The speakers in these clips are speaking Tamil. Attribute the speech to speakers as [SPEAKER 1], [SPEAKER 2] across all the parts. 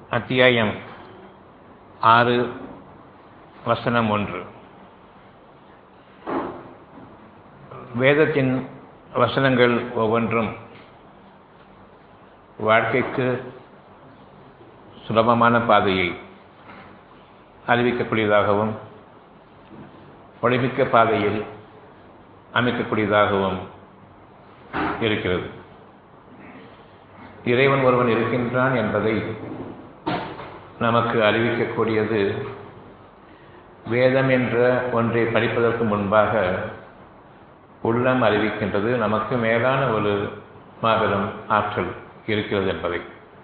[SPEAKER 1] அத்தியாயம் ஆறு வசனம் ஒன்று வேதத்தின் வசனங்கள் ஒவ்வொன்றும் வாழ்க்கைக்கு சுலபமான பாதையை அறிவிக்கக்கூடியதாகவும் ஒளிமிக்க பாதையில் அமைக்கக்கூடியதாகவும் இருக்கிறது இறைவன் ஒருவன் இருக்கின்றான் என்பதை நமக்கு அறிவிக்கக்கூடியது வேதம் என்ற ஒன்றை படிப்பதற்கு முன்பாக உள்ளம் அறிவிக்கின்றது நமக்கு மேலான ஒரு மாபெரும் ஆற்றல் இருக்கிறது என்பதை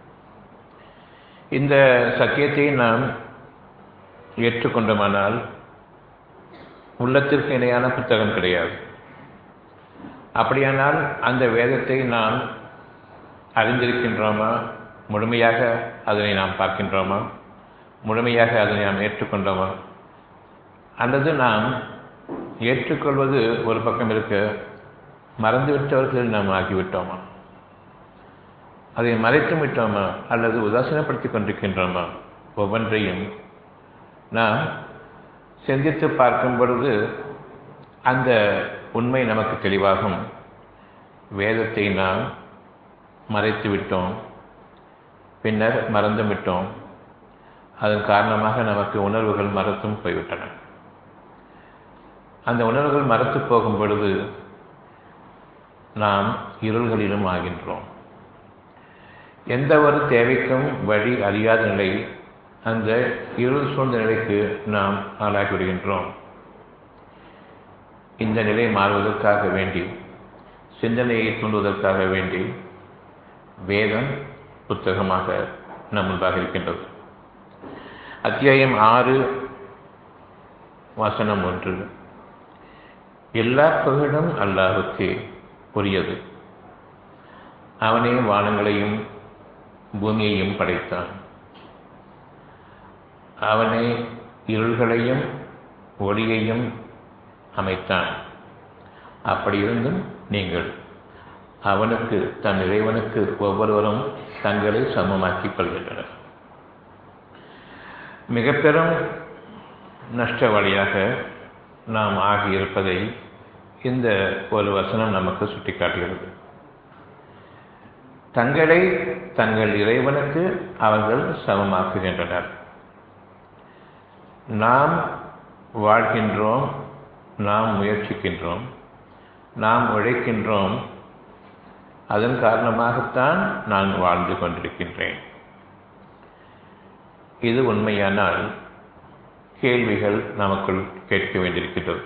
[SPEAKER 1] இந்த சத்தியத்தை நாம் ஏற்றுக்கொண்டோமானால் உள்ளத்திற்கு இணையான புத்தகம் கிடையாது அப்படியானால் அந்த வேதத்தை நாம் அறிந்திருக்கின்றோமா முழுமையாக அதனை நாம் பார்க்கின்றோமா முழுமையாக அதனை நாம் ஏற்றுக்கொண்டோமா அல்லது நாம் ஏற்றுக்கொள்வது ஒரு பக்கம் இருக்க மறந்துவிட்டவர்கள் நாம் ஆகிவிட்டோமா அதை மறைத்து விட்டோமா அல்லது உதாசீனப்படுத்திக் கொண்டிருக்கின்றோமா ஒவ்வொன்றையும் நாம் சிந்தித்து பார்க்கும் பொழுது அந்த உண்மை நமக்கு தெளிவாகும் வேதத்தை நாம் மறைத்து விட்டோம் பின்னர் மறந்து விட்டோம் அதன் காரணமாக நமக்கு உணர்வுகள் மறத்தும் போய்விட்டன அந்த உணர்வுகள் மறத்து போகும் பொழுது நாம் இருள்களிலும் ஆகின்றோம் எந்த ஒரு தேவைக்கும் வழி அறியாத நிலை அந்த இருள் சூழ்ந்த நிலைக்கு நாம் ஆளாகிவிடுகின்றோம் இந்த நிலை மாறுவதற்காக வேண்டி சிந்தனையை தூண்டுவதற்காக வேண்டி வேதம் புத்தகமாக நம் முன்பாக இருக்கின்றது அத்தியாயம் ஆறு வசனம் ஒன்று எல்லா புகழும் அல்லாஹுக்கே உரியது அவனே வானங்களையும் பூமியையும் படைத்தான் அவனே இருள்களையும் ஒளியையும் அமைத்தான் அப்படி இருந்தும் நீங்கள் அவனுக்கு தன் இறைவனுக்கு ஒவ்வொருவரும் தங்களை சமமாக்கிக் கொள்கின்றனர் மிக பெரும் நஷ்ட வழியாக நாம் ஆகியிருப்பதை இந்த ஒரு வசனம் நமக்கு சுட்டிக்காட்டுகிறது தங்களை தங்கள் இறைவனுக்கு அவர்கள் சமமாக்குகின்றனர் நாம் வாழ்கின்றோம் நாம் முயற்சிக்கின்றோம் நாம் உழைக்கின்றோம் அதன் காரணமாகத்தான் நான் வாழ்ந்து கொண்டிருக்கின்றேன் இது உண்மையானால் கேள்விகள் நமக்குள் கேட்க வேண்டியிருக்கிறது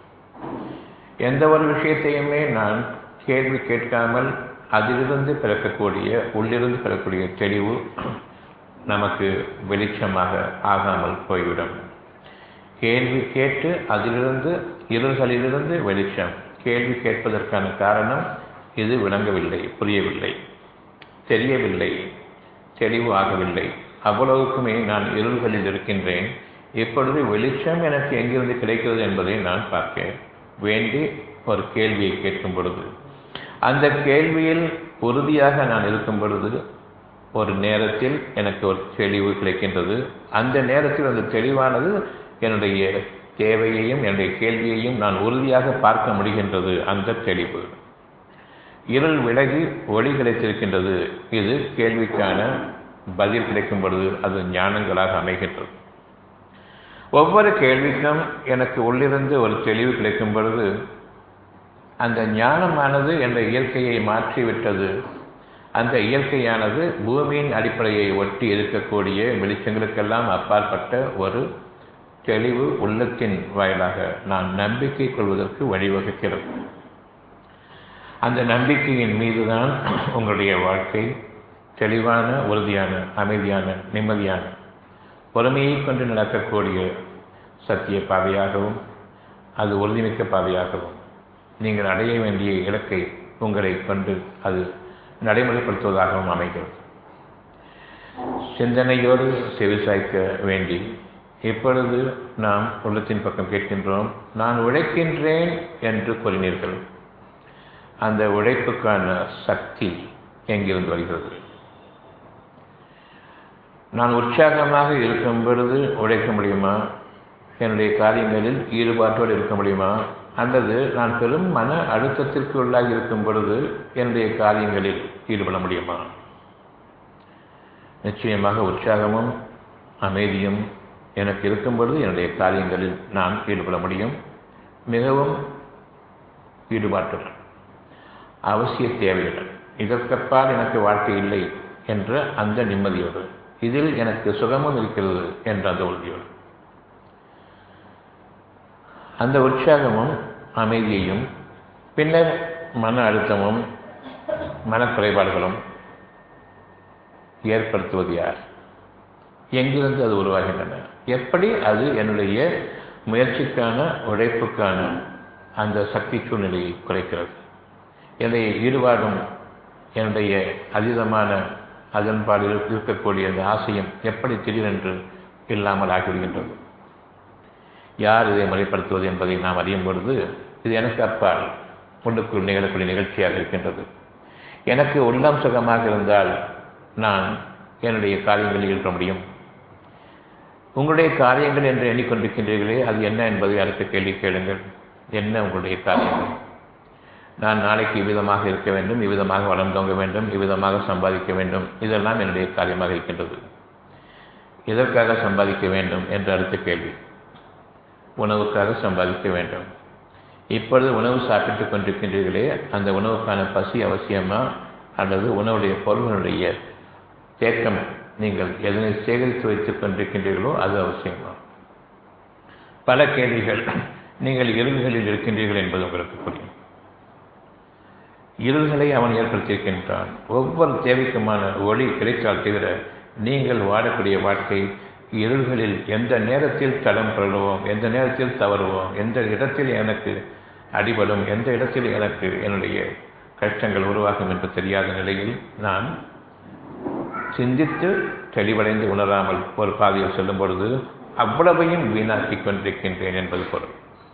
[SPEAKER 1] எந்த ஒரு விஷயத்தையுமே நான் கேள்வி கேட்காமல் அதிலிருந்து பிறக்கக்கூடிய உள்ளிருந்து பெறக்கூடிய தெளிவு நமக்கு வெளிச்சமாக ஆகாமல் போய்விடும் கேள்வி கேட்டு அதிலிருந்து இருள்களிலிருந்து வெளிச்சம் கேள்வி கேட்பதற்கான காரணம் இது விளங்கவில்லை புரியவில்லை தெரியவில்லை தெளிவு ஆகவில்லை அவ்வளவுக்குமே நான் இருள்களில் இருக்கின்றேன் இப்பொழுது வெளிச்சம் எனக்கு எங்கிருந்து கிடைக்கிறது என்பதை நான் பார்க்க வேண்டி ஒரு கேள்வியை கேட்கும் பொழுது அந்த கேள்வியில் உறுதியாக நான் இருக்கும் பொழுது ஒரு நேரத்தில் எனக்கு ஒரு தெளிவு கிடைக்கின்றது அந்த நேரத்தில் அந்த தெளிவானது என்னுடைய தேவையையும் என்னுடைய கேள்வியையும் நான் உறுதியாக பார்க்க முடிகின்றது அந்த தெளிவு இருள் விலகி ஒளி கிடைத்திருக்கின்றது இது கேள்விக்கான பதில் கிடைக்கும் பொழுது அது ஞானங்களாக அமைகின்றது ஒவ்வொரு கேள்விக்கும் எனக்கு உள்ளிருந்து ஒரு தெளிவு கிடைக்கும் பொழுது அந்த ஞானமானது என்ற இயற்கையை மாற்றிவிட்டது அந்த இயற்கையானது பூமியின் அடிப்படையை ஒட்டி இருக்கக்கூடிய வெளிச்சங்களுக்கெல்லாம் அப்பாற்பட்ட ஒரு தெளிவு உள்ளத்தின் வாயிலாக நான் நம்பிக்கை கொள்வதற்கு வழிவகுக்கிறது அந்த நம்பிக்கையின் மீதுதான் உங்களுடைய வாழ்க்கை தெளிவான உறுதியான அமைதியான நிம்மதியான பொறுமையை கொண்டு நடக்கக்கூடிய சத்திய பாதையாகவும் அது உறுதிமிக்க பாதையாகவும் நீங்கள் அடைய வேண்டிய இலக்கை உங்களை கொண்டு அது நடைமுறைப்படுத்துவதாகவும் அமைகிறது சிந்தனையோடு செவிசாய்க்க வேண்டி இப்பொழுது நாம் உள்ளத்தின் பக்கம் கேட்கின்றோம் நான் உழைக்கின்றேன் என்று கூறினீர்கள் அந்த உழைப்புக்கான சக்தி எங்கிருந்து வருகிறது நான் உற்சாகமாக இருக்கும் பொழுது உழைக்க முடியுமா என்னுடைய காரியங்களில் ஈடுபாட்டோடு இருக்க முடியுமா அல்லது நான் பெரும் மன அழுத்தத்திற்கு உள்ளாகி இருக்கும் பொழுது என்னுடைய காரியங்களில் ஈடுபட முடியுமா நிச்சயமாக உற்சாகமும் அமைதியும் எனக்கு இருக்கும் பொழுது என்னுடைய காரியங்களில் நான் ஈடுபட முடியும் மிகவும் ஈடுபாட்டுடன் அவசிய தேவையுடன் இதற்கப்பால் எனக்கு வாழ்க்கை இல்லை என்ற அந்த நிம்மதியோடு இதில் எனக்கு சுகமும் இருக்கிறது என்ற அந்த உறுதியோடு அந்த உற்சாகமும் அமைதியையும் பின்னர் மன அழுத்தமும் மனக்குறைபாடுகளும் ஏற்படுத்துவது யார் எங்கிருந்து அது உருவாகின்றன எப்படி அது என்னுடைய முயற்சிக்கான உழைப்புக்கான அந்த சக்தி சூழ்நிலையை குறைக்கிறது என்னுடைய ஈடுபாடும் என்னுடைய அதீதமான அதன்பாடு இருக்கக்கூடிய அந்த ஆசையும் எப்படி திடீரென்று இல்லாமல் ஆகிவிடுகின்றது யார் இதை முறைப்படுத்துவது என்பதை நாம் அறியும் பொழுது இது எனக்கு அப்பால் உள்ளுக்குள் நிகழக்கூடிய நிகழ்ச்சியாக இருக்கின்றது எனக்கு உள்ளம் சுகமாக இருந்தால் நான் என்னுடைய காரியங்களில் ஈடுபட முடியும் உங்களுடைய காரியங்கள் என்று எண்ணிக்கொண்டிருக்கின்றீர்களே அது என்ன என்பதை அடுத்த கேள்வி கேளுங்கள் என்ன உங்களுடைய காரியங்கள் நான் நாளைக்கு இவ்விதமாக இருக்க வேண்டும் இவ்விதமாக வளர்ந்தோங்க வேண்டும் இவ்விதமாக சம்பாதிக்க வேண்டும் இதெல்லாம் என்னுடைய காரியமாக இருக்கின்றது எதற்காக சம்பாதிக்க வேண்டும் என்ற அடுத்த கேள்வி உணவுக்காக சம்பாதிக்க வேண்டும் இப்பொழுது உணவு சாப்பிட்டுக் கொண்டிருக்கின்றீர்களே அந்த உணவுக்கான பசி அவசியமா அல்லது உணவுடைய பொருள்களுடைய தேக்கம் நீங்கள் எதனை சேகரித்து வைத்துக் கொண்டிருக்கின்றீர்களோ அது அவசியமா பல கேள்விகள் நீங்கள் இருள்களில் இருக்கின்றீர்கள் என்பது உங்களுக்கு புரியும் இருள்களை அவன் ஏற்படுத்தியிருக்கின்றான் ஒவ்வொரு தேவைக்குமான ஒளி கிடைத்தால் தவிர நீங்கள் வாழக்கூடிய வாழ்க்கை இருள்களில் எந்த நேரத்தில் தடம் புரளுவோம் எந்த நேரத்தில் தவறுவோம் எந்த இடத்தில் எனக்கு அடிபடும் எந்த இடத்தில் எனக்கு என்னுடைய கஷ்டங்கள் உருவாகும் என்று தெரியாத நிலையில் நான் சிந்தித்து தெளிவடைந்து உணராமல் ஒரு பாதையில் செல்லும் பொழுது அவ்வளவையும் வீணாக்கிக் கொண்டிருக்கின்றேன் என்பது பொருள்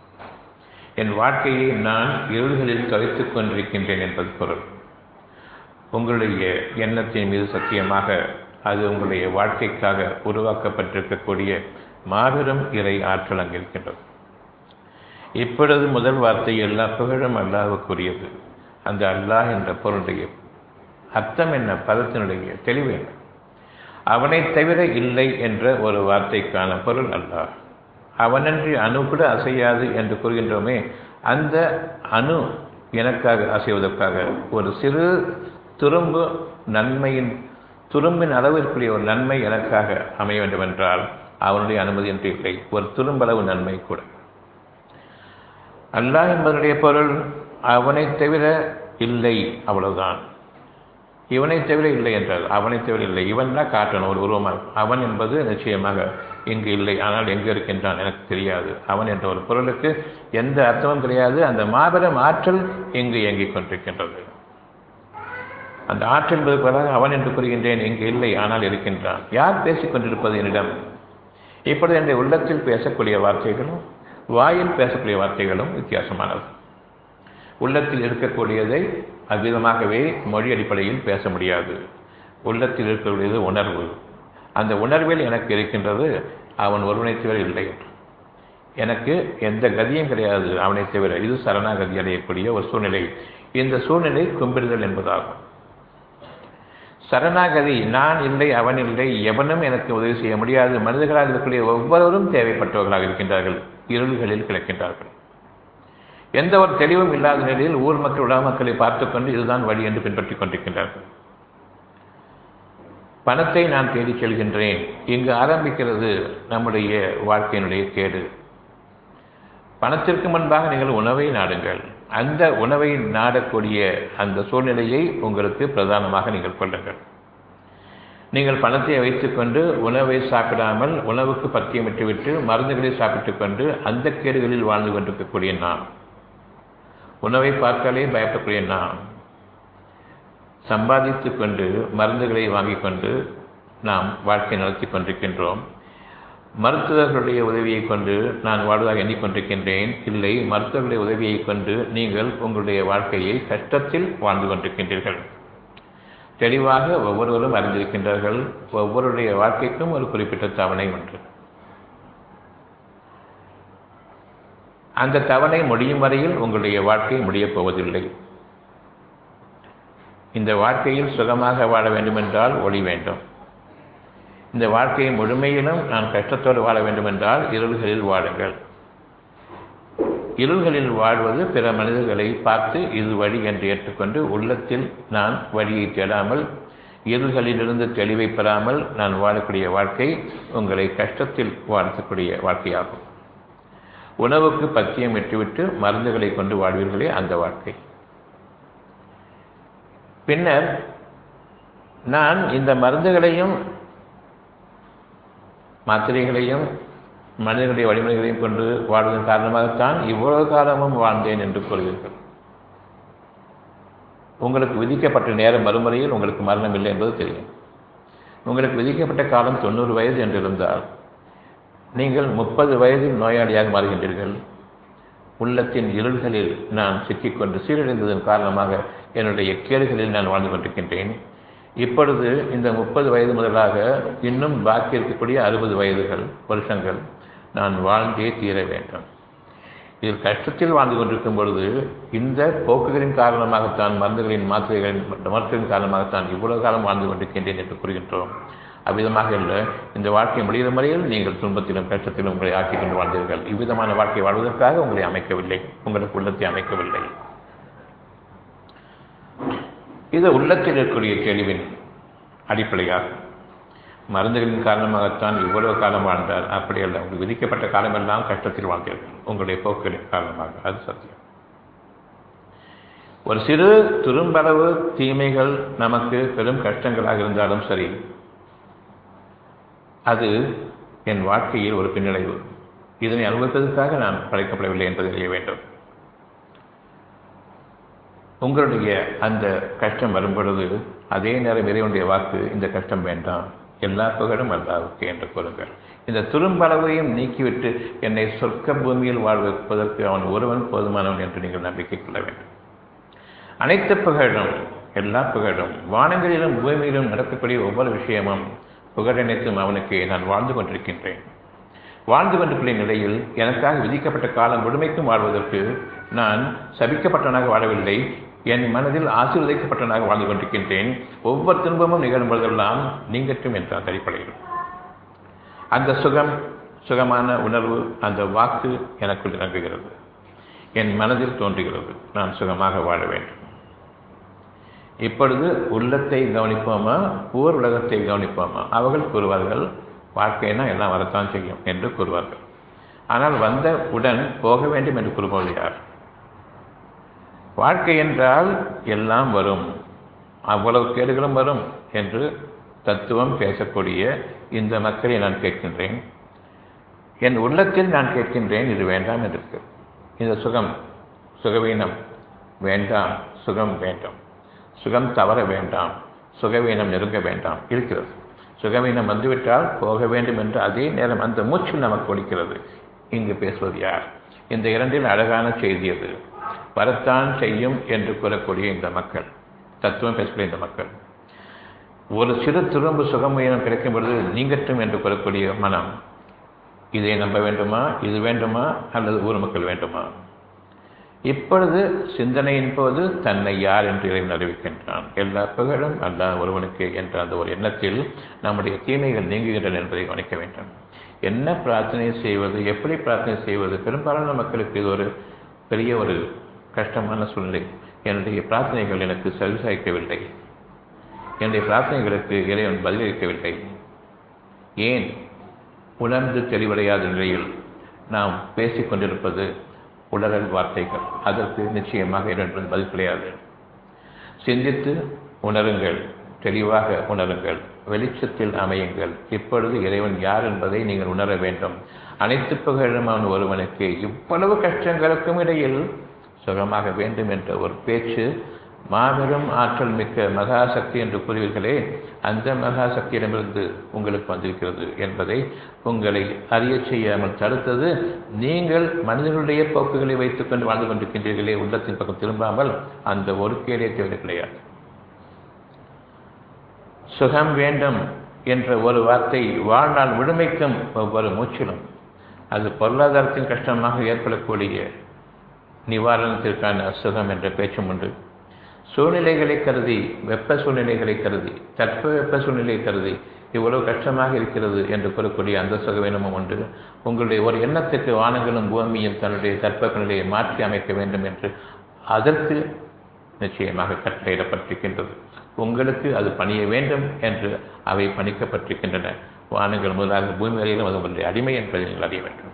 [SPEAKER 1] என் வாழ்க்கையை நான் இருள்களில் தொலைத்துக் கொண்டிருக்கின்றேன் என்பது பொருள் உங்களுடைய எண்ணத்தின் மீது சத்தியமாக அது உங்களுடைய வாழ்க்கைக்காக உருவாக்கப்பட்டிருக்கக்கூடிய மாபெரும் இறை ஆற்றல் அங்கு இருக்கின்றது இப்பொழுது முதல் வார்த்தை எல்லா புகழும் அல்லாவுக்குரியது அந்த அல்லாஹ் என்ற பொருளுடைய அர்த்தம் என்ன பதத்தினுடைய தெளிவு என்ன அவனை தவிர இல்லை என்ற ஒரு வார்த்தைக்கான பொருள் அல்லாஹ் அவனன்றி அணு கூட அசையாது என்று கூறுகின்றோமே அந்த அணு எனக்காக அசைவதற்காக ஒரு சிறு துரும்பு நன்மையின் துரும்பின் அளவிற்குரிய ஒரு நன்மை எனக்காக அமைய வேண்டும் என்றால் அவனுடைய அனுமதி என்று இல்லை ஒரு துரும்பளவு நன்மை கூட அல்லாஹ் என்பதனுடைய பொருள் அவனை தவிர இல்லை அவ்வளவுதான் இவனை தவிர இல்லை என்றால் அவனை தவிர இல்லை இவன் தான் காட்டணும் ஒரு உருவமாக அவன் என்பது நிச்சயமாக இங்கு இல்லை ஆனால் எங்கு இருக்கின்றான் எனக்கு தெரியாது அவன் என்ற ஒரு பொருளுக்கு எந்த அர்த்தமும் கிடையாது அந்த மாபெரும் ஆற்றல் இங்கு இயங்கிக் கொண்டிருக்கின்றது அந்த ஆற்றல் என்பதற்கு பதிலாக அவன் என்று கூறுகின்றேன் இங்கு இல்லை ஆனால் இருக்கின்றான் யார் பேசிக் கொண்டிருப்பது என்னிடம் இப்பொழுது என்னுடைய உள்ளத்தில் பேசக்கூடிய வார்த்தைகளும் வாயில் பேசக்கூடிய வார்த்தைகளும் வித்தியாசமானது உள்ளத்தில் இருக்கக்கூடியதை அவ்விதமாகவே மொழி அடிப்படையில் பேச முடியாது உள்ளத்தில் இருக்கக்கூடியது உணர்வு அந்த உணர்வில் எனக்கு இருக்கின்றது அவன் ஒருவனை தவிர இல்லை எனக்கு எந்த கதியும் கிடையாது அவனை தவிர இது சரணாகதி அடையக்கூடிய ஒரு சூழ்நிலை இந்த சூழ்நிலை கும்பிடுதல் என்பதாகும் சரணாகதி நான் இல்லை அவன் இல்லை எவனும் எனக்கு உதவி செய்ய முடியாது மனிதர்களாக இருக்கக்கூடிய ஒவ்வொருவரும் தேவைப்பட்டவர்களாக இருக்கின்றார்கள் இருள்களில் கிடக்கின்றார்கள் எந்த ஒரு தெளிவும் இல்லாத நிலையில் ஊர் மக்கள் உலக மக்களை பார்த்துக்கொண்டு இதுதான் வழி என்று பின்பற்றிக் கொண்டிருக்கின்றார்கள் பணத்தை நான் தேடிச் செல்கின்றேன் இங்கு ஆரம்பிக்கிறது நம்முடைய வாழ்க்கையினுடைய கேடு பணத்திற்கு முன்பாக நீங்கள் உணவை நாடுங்கள் அந்த உணவை நாடக்கூடிய அந்த சூழ்நிலையை உங்களுக்கு பிரதானமாக நீங்கள் கொள்ளுங்கள் நீங்கள் பணத்தை வைத்துக்கொண்டு உணவை சாப்பிடாமல் உணவுக்கு பத்தியமிட்டு விட்டு மருந்துகளை சாப்பிட்டுக் கொண்டு அந்த கேடுகளில் வாழ்ந்து கொண்டிருக்கக்கூடிய நாம் உணவை பார்த்தாலே பயப்படக்கூடிய நாம் சம்பாதித்து கொண்டு மருந்துகளை வாங்கிக் கொண்டு நாம் வாழ்க்கை நடத்தி கொண்டிருக்கின்றோம் மருத்துவர்களுடைய உதவியை கொண்டு நான் வாழ்வதாக எண்ணிக்கொண்டிருக்கின்றேன் இல்லை மருத்துவர்களுடைய உதவியை கொண்டு நீங்கள் உங்களுடைய வாழ்க்கையை கஷ்டத்தில் வாழ்ந்து கொண்டிருக்கின்றீர்கள் தெளிவாக ஒவ்வொருவரும் அறிந்திருக்கின்றார்கள் ஒவ்வொருடைய வாழ்க்கைக்கும் ஒரு குறிப்பிட்ட தவணை உண்டு அந்த தவணை முடியும் வரையில் உங்களுடைய வாழ்க்கை முடியப் போவதில்லை இந்த வாழ்க்கையில் சுகமாக வாழ வேண்டுமென்றால் ஒளி வேண்டும் இந்த வாழ்க்கையை முழுமையிலும் நான் கஷ்டத்தோடு வாழ வேண்டுமென்றால் இருள்களில் வாழுங்கள் இருள்களில் வாழ்வது பிற மனிதர்களை பார்த்து இது வழி என்று ஏற்றுக்கொண்டு உள்ளத்தில் நான் வழியை தேடாமல் இருள்களிலிருந்து தெளிவை பெறாமல் நான் வாழக்கூடிய வாழ்க்கை உங்களை கஷ்டத்தில் வாழ்த்தக்கூடிய வாழ்க்கையாகும் உணவுக்கு பத்தியம் விட்டுவிட்டு மருந்துகளை கொண்டு வாழ்வீர்களே அந்த வாழ்க்கை பின்னர் நான் இந்த மருந்துகளையும் மாத்திரைகளையும் மனிதனுடைய வழிமுறைகளையும் கொண்டு வாழ்வதன் காரணமாகத்தான் இவ்வளவு காலமும் வாழ்ந்தேன் என்று கூறுவீர்கள் உங்களுக்கு விதிக்கப்பட்ட நேர மறுமுறையில் உங்களுக்கு மரணம் இல்லை என்பது தெரியும் உங்களுக்கு விதிக்கப்பட்ட காலம் தொண்ணூறு வயது என்றிருந்தால் நீங்கள் முப்பது வயதில் நோயாளியாக மாறுகின்றீர்கள் உள்ளத்தின் இருள்களில் நான் சிக்கிக்கொண்டு சீரழிந்ததன் காரணமாக என்னுடைய கேடுகளில் நான் வாழ்ந்து கொண்டிருக்கின்றேன் இப்பொழுது இந்த முப்பது வயது முதலாக இன்னும் பாக்கி இருக்கக்கூடிய அறுபது வயதுகள் வருஷங்கள் நான் வாழ்ந்தே தீர வேண்டும் இதில் கஷ்டத்தில் வாழ்ந்து கொண்டிருக்கும் பொழுது இந்த போக்குகளின் காரணமாகத்தான் மருந்துகளின் மாத்திரைகளின் மருத்துவத்தின் காரணமாகத்தான் இவ்வளவு காலம் வாழ்ந்து கொண்டிருக்கின்றேன் என்று கூறுகின்றோம் அவ்விதமாக இல்லை இந்த வாழ்க்கை முடிகிற முறையில் நீங்கள் துன்பத்திலும் கஷ்டத்திலும் உங்களை ஆக்கிக் கொண்டு வாழ்ந்தீர்கள் இவ்விதமான வாழ்க்கை வாழ்வதற்காக உங்களை அமைக்கவில்லை உங்களுக்கு உள்ளத்தை அமைக்கவில்லை இது உள்ளத்தில் இருக்கக்கூடிய கேள்வியின் அடிப்படையாகும் மருந்துகளின் காரணமாகத்தான் இவ்வளவு காலம் வாழ்ந்தார் அப்படி அல்ல உங்களுக்கு விதிக்கப்பட்ட காலமெல்லாம் கஷ்டத்தில் வாழ்ந்தீர்கள் உங்களுடைய போக்குகளின் காரணமாக அது சத்தியம் ஒரு சிறு துரும்பளவு தீமைகள் நமக்கு பெரும் கஷ்டங்களாக இருந்தாலும் சரி அது என் வாழ்க்கையில் ஒரு பின்னடைவு இதனை அனுபவிப்பதற்காக நான் படைக்கப்படவில்லை என்பதை அறிய வேண்டும் உங்களுடைய அந்த கஷ்டம் வரும் பொழுது அதே நேரம் இறைவனுடைய வாக்கு இந்த கஷ்டம் வேண்டாம் எல்லா புகழும் அல்லாவுக்கு என்று கூறுங்கள் இந்த துரும்பளவையும் நீக்கிவிட்டு என்னை சொர்க்க பூமியில் வாழ் வைப்பதற்கு அவன் ஒருவன் போதுமானவன் என்று நீங்கள் நம்பிக்கை கொள்ள வேண்டும் அனைத்து புகழும் எல்லா புகழும் வானங்களிலும் பூமியிலும் நடக்கக்கூடிய ஒவ்வொரு விஷயமும் புகழனைத்தும் அவனுக்கு நான் வாழ்ந்து கொண்டிருக்கின்றேன் வாழ்ந்து கொண்டிருக்கிற நிலையில் எனக்காக விதிக்கப்பட்ட காலம் முழுமைக்கும் வாழ்வதற்கு நான் சபிக்கப்பட்டவனாக வாழவில்லை என் மனதில் ஆசீர்வதிக்கப்பட்டவனாக வாழ்ந்து கொண்டிருக்கின்றேன் ஒவ்வொரு துன்பமும் நிகழும் பொழுதெல்லாம் நீங்கட்டும் என்ற அந்த அடிப்படையில் அந்த சுகம் சுகமான உணர்வு அந்த வாக்கு எனக்குள் இறங்குகிறது என் மனதில் தோன்றுகிறது நான் சுகமாக வாழ வேண்டும் இப்பொழுது உள்ளத்தை கவனிப்போமா ஊர் உலகத்தை கவனிப்போமா அவர்கள் கூறுவார்கள் வாழ்க்கைனா எல்லாம் வரத்தான் செய்யும் என்று கூறுவார்கள் ஆனால் வந்த உடன் போக வேண்டும் என்று கூறுபவர் யார் வாழ்க்கை என்றால் எல்லாம் வரும் அவ்வளவு கேடுகளும் வரும் என்று தத்துவம் பேசக்கூடிய இந்த மக்களை நான் கேட்கின்றேன் என் உள்ளத்தில் நான் கேட்கின்றேன் இது வேண்டாம் என்று இந்த சுகம் சுகவீனம் வேண்டாம் சுகம் வேண்டும் சுகம் தவற வேண்டாம் சுகவீனம் நெருங்க வேண்டாம் இருக்கிறது சுகவீனம் வந்துவிட்டால் போக வேண்டும் என்று அதே நேரம் அந்த மூச்சில் நமக்கு ஒழிக்கிறது இங்கு பேசுவது யார் இந்த இரண்டில் அழகான செய்தி அது வரத்தான் செய்யும் என்று கூறக்கூடிய இந்த மக்கள் தத்துவம் பேசக்கூடிய இந்த மக்கள் ஒரு சிறு திரும்ப சுகமீனம் கிடைக்கும் பொழுது நீங்கட்டும் என்று கூறக்கூடிய மனம் இதை நம்ப வேண்டுமா இது வேண்டுமா அல்லது ஊர் மக்கள் வேண்டுமா இப்பொழுது சிந்தனையின் போது தன்னை யார் என்று இறைவன் அறிவிக்கின்றான் எல்லா புகழும் அல்லா ஒருவனுக்கு என்ற அந்த ஒரு எண்ணத்தில் நம்முடைய தீமைகள் நீங்குகின்றன என்பதை கவனிக்க வேண்டும் என்ன பிரார்த்தனை செய்வது எப்படி பிரார்த்தனை செய்வது பெரும்பாலான மக்களுக்கு இது ஒரு பெரிய ஒரு கஷ்டமான சூழ்நிலை என்னுடைய பிரார்த்தனைகள் எனக்கு செவிசாய்க்கவில்லை என்னுடைய பிரார்த்தனைகளுக்கு இறைவன் பதிலளிக்கவில்லை ஏன் உணர்ந்து தெளிவடையாத நிலையில் நாம் பேசிக் கொண்டிருப்பது உளறல் வார்த்தைகள் அதற்கு நிச்சயமாக இறைவன் பதில் கிடையாது சிந்தித்து உணருங்கள் தெளிவாக உணருங்கள் வெளிச்சத்தில் அமையுங்கள் இப்பொழுது இறைவன் யார் என்பதை நீங்கள் உணர வேண்டும் அனைத்து புகழும் அவன் ஒருவனுக்கு இவ்வளவு கஷ்டங்களுக்கும் இடையில் சுகமாக வேண்டும் என்ற ஒரு பேச்சு மாபெரும் ஆற்றல் மிக்க மகாசக்தி என்று கூறுவீர்களே அந்த மகாசக்தியிடமிருந்து உங்களுக்கு வந்திருக்கிறது என்பதை உங்களை அறிய செய்யாமல் தடுத்தது நீங்கள் மனிதனுடைய போக்குகளை வைத்துக்கொண்டு வாழ்ந்து கொண்டிருக்கின்றீர்களே உள்ளத்தின் பக்கம் திரும்பாமல் அந்த ஒரு கேடே தேவை கிடையாது சுகம் வேண்டும் என்ற ஒரு வார்த்தை வாழ்நாள் முழுமைக்கும் ஒவ்வொரு மூச்சிலும் அது பொருளாதாரத்தின் கஷ்டமாக ஏற்படக்கூடிய நிவாரணத்திற்கான சுகம் என்ற பேச்சும் உண்டு சூழ்நிலைகளை கருதி வெப்ப சூழ்நிலைகளை கருதி தட்ப வெப்ப சூழ்நிலை கருதி இவ்வளவு கஷ்டமாக இருக்கிறது என்று கூறக்கூடிய அந்த சுகவீனமும் உண்டு உங்களுடைய ஒரு எண்ணத்துக்கு வானங்களும் பூமியும் தன்னுடைய தட்பநிலையை மாற்றி அமைக்க வேண்டும் என்று அதற்கு நிச்சயமாக கட்டளையிடப்பட்டிருக்கின்றது உங்களுக்கு அது பணிய வேண்டும் என்று அவை பணிக்கப்பட்டிருக்கின்றன வானங்கள் முதலாக பூமி வரையிலும் அது உங்களுடைய அடிமை என்பதை நீங்கள் அறிய வேண்டும்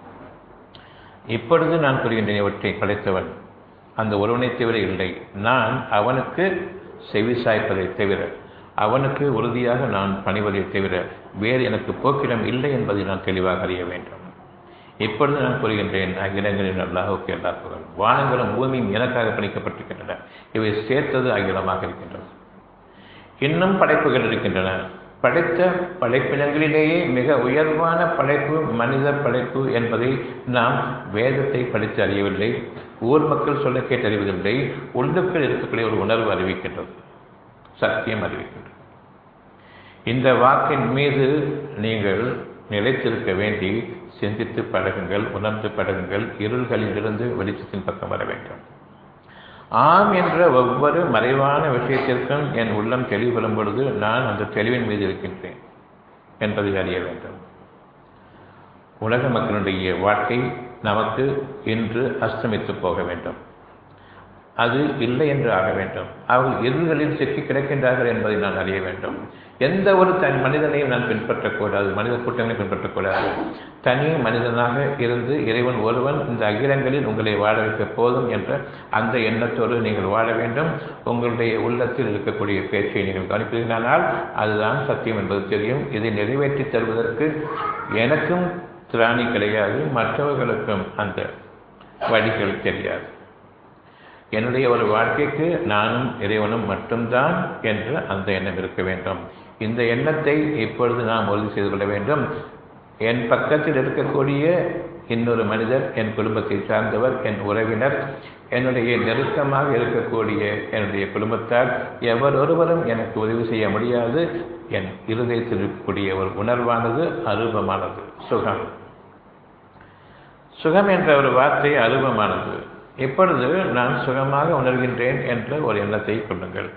[SPEAKER 1] இப்பொழுது நான் கூறுகின்றேன் இவற்றை படைத்தவன் அந்த ஒருவனை தவிர இல்லை நான் அவனுக்கு செவி சாய்ப்பதை தவிர அவனுக்கு உறுதியாக நான் பணிவதை தவிர வேறு எனக்கு போக்கிடம் இல்லை என்பதை நான் தெளிவாக அறிய வேண்டும் இப்பொழுது நான் கூறுகின்றேன் அகிலங்களின் அல்லாஹுக்கு எல்லா புகழ் வானங்களும் பூமியும் எனக்காக பணிக்கப்பட்டிருக்கின்றன இவை சேர்த்தது அகிலமாக இருக்கின்றது இன்னும் படைப்புகள் இருக்கின்றன படைத்த படைப்பினங்களிலேயே மிக உயர்வான படைப்பு மனித படைப்பு என்பதை நாம் வேதத்தை படித்து அறியவில்லை ஊர் மக்கள் சொல்ல கேட்டு அறிவதில்லை உள்ளுக்குள் இருக்கக்கூடிய ஒரு உணர்வு அறிவிக்கின்றது சத்தியம் அறிவிக்கின்றது இந்த வாக்கின் மீது நீங்கள் நிலைத்திருக்க வேண்டி சிந்தித்து பழகுங்கள் உணர்ந்து பழகுங்கள் இருள்களிலிருந்து வெளிச்சத்தின் பக்கம் வர வேண்டும் ஆம் என்ற ஒவ்வொரு மறைவான விஷயத்திற்கும் என் உள்ளம் தெளிவு பெறும் பொழுது நான் அந்த தெளிவின் மீது இருக்கின்றேன் என்பதை அறிய வேண்டும் உலக மக்களுடைய வாழ்க்கை நமக்கு இன்று அஸ்தமித்து போக வேண்டும் அது இல்லை என்று ஆக வேண்டும் அவர்கள் இருள்களில் சிக்கி கிடக்கின்றார்கள் என்பதை நான் அறிய வேண்டும் எந்த ஒரு தனி மனிதனையும் நான் பின்பற்றக்கூடாது மனித கூட்டங்களையும் பின்பற்றக்கூடாது தனி மனிதனாக இருந்து இறைவன் ஒருவன் இந்த அகிலங்களில் உங்களை வாழ வைக்க போதும் என்ற அந்த எண்ணத்தோடு நீங்கள் வாழ வேண்டும் உங்களுடைய உள்ளத்தில் இருக்கக்கூடிய பேச்சை நீங்கள் கவனிப்பீர்களானால் அதுதான் சத்தியம் என்பது தெரியும் இதை நிறைவேற்றி தருவதற்கு எனக்கும் திராணி கிடையாது மற்றவர்களுக்கும் அந்த வழிகள் தெரியாது என்னுடைய ஒரு வாழ்க்கைக்கு நானும் இறைவனும் மட்டும்தான் என்ற அந்த எண்ணம் இருக்க வேண்டும் இந்த எண்ணத்தை இப்பொழுது நாம் உறுதி செய்து கொள்ள வேண்டும் என் பக்கத்தில் இருக்கக்கூடிய இன்னொரு மனிதர் என் குடும்பத்தை சார்ந்தவர் என் உறவினர் என்னுடைய நெருக்கமாக இருக்கக்கூடிய என்னுடைய குடும்பத்தார் எவரொருவரும் எனக்கு உதவி செய்ய முடியாது என் இருதயத்தில் இருக்கக்கூடிய ஒரு உணர்வானது அரூபமானது சுகம் சுகம் என்ற ஒரு வார்த்தை அரூபமானது இப்பொழுது நான் சுகமாக உணர்கின்றேன் என்ற ஒரு எண்ணத்தை கொள்ளுங்கள்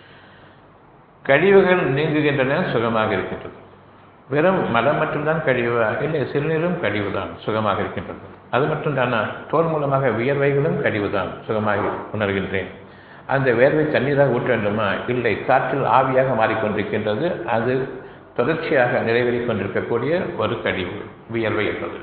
[SPEAKER 1] கழிவுகள் நீங்குகின்றன சுகமாக இருக்கின்றது வெறும் மலம் மட்டும்தான் கழிவா இல்லை சிறுநீரும் கழிவு தான் சுகமாக இருக்கின்றது அது மட்டும் தானா தோல் மூலமாக வியர்வைகளும் கழிவு தான் சுகமாக உணர்கின்றேன் அந்த வேர்வை தண்ணீராக ஊற்ற வேண்டுமா இல்லை காற்றில் ஆவியாக மாறிக்கொண்டிருக்கின்றது அது தொடர்ச்சியாக நிறைவேறிக் கொண்டிருக்கக்கூடிய ஒரு கழிவு வியர்வை என்பது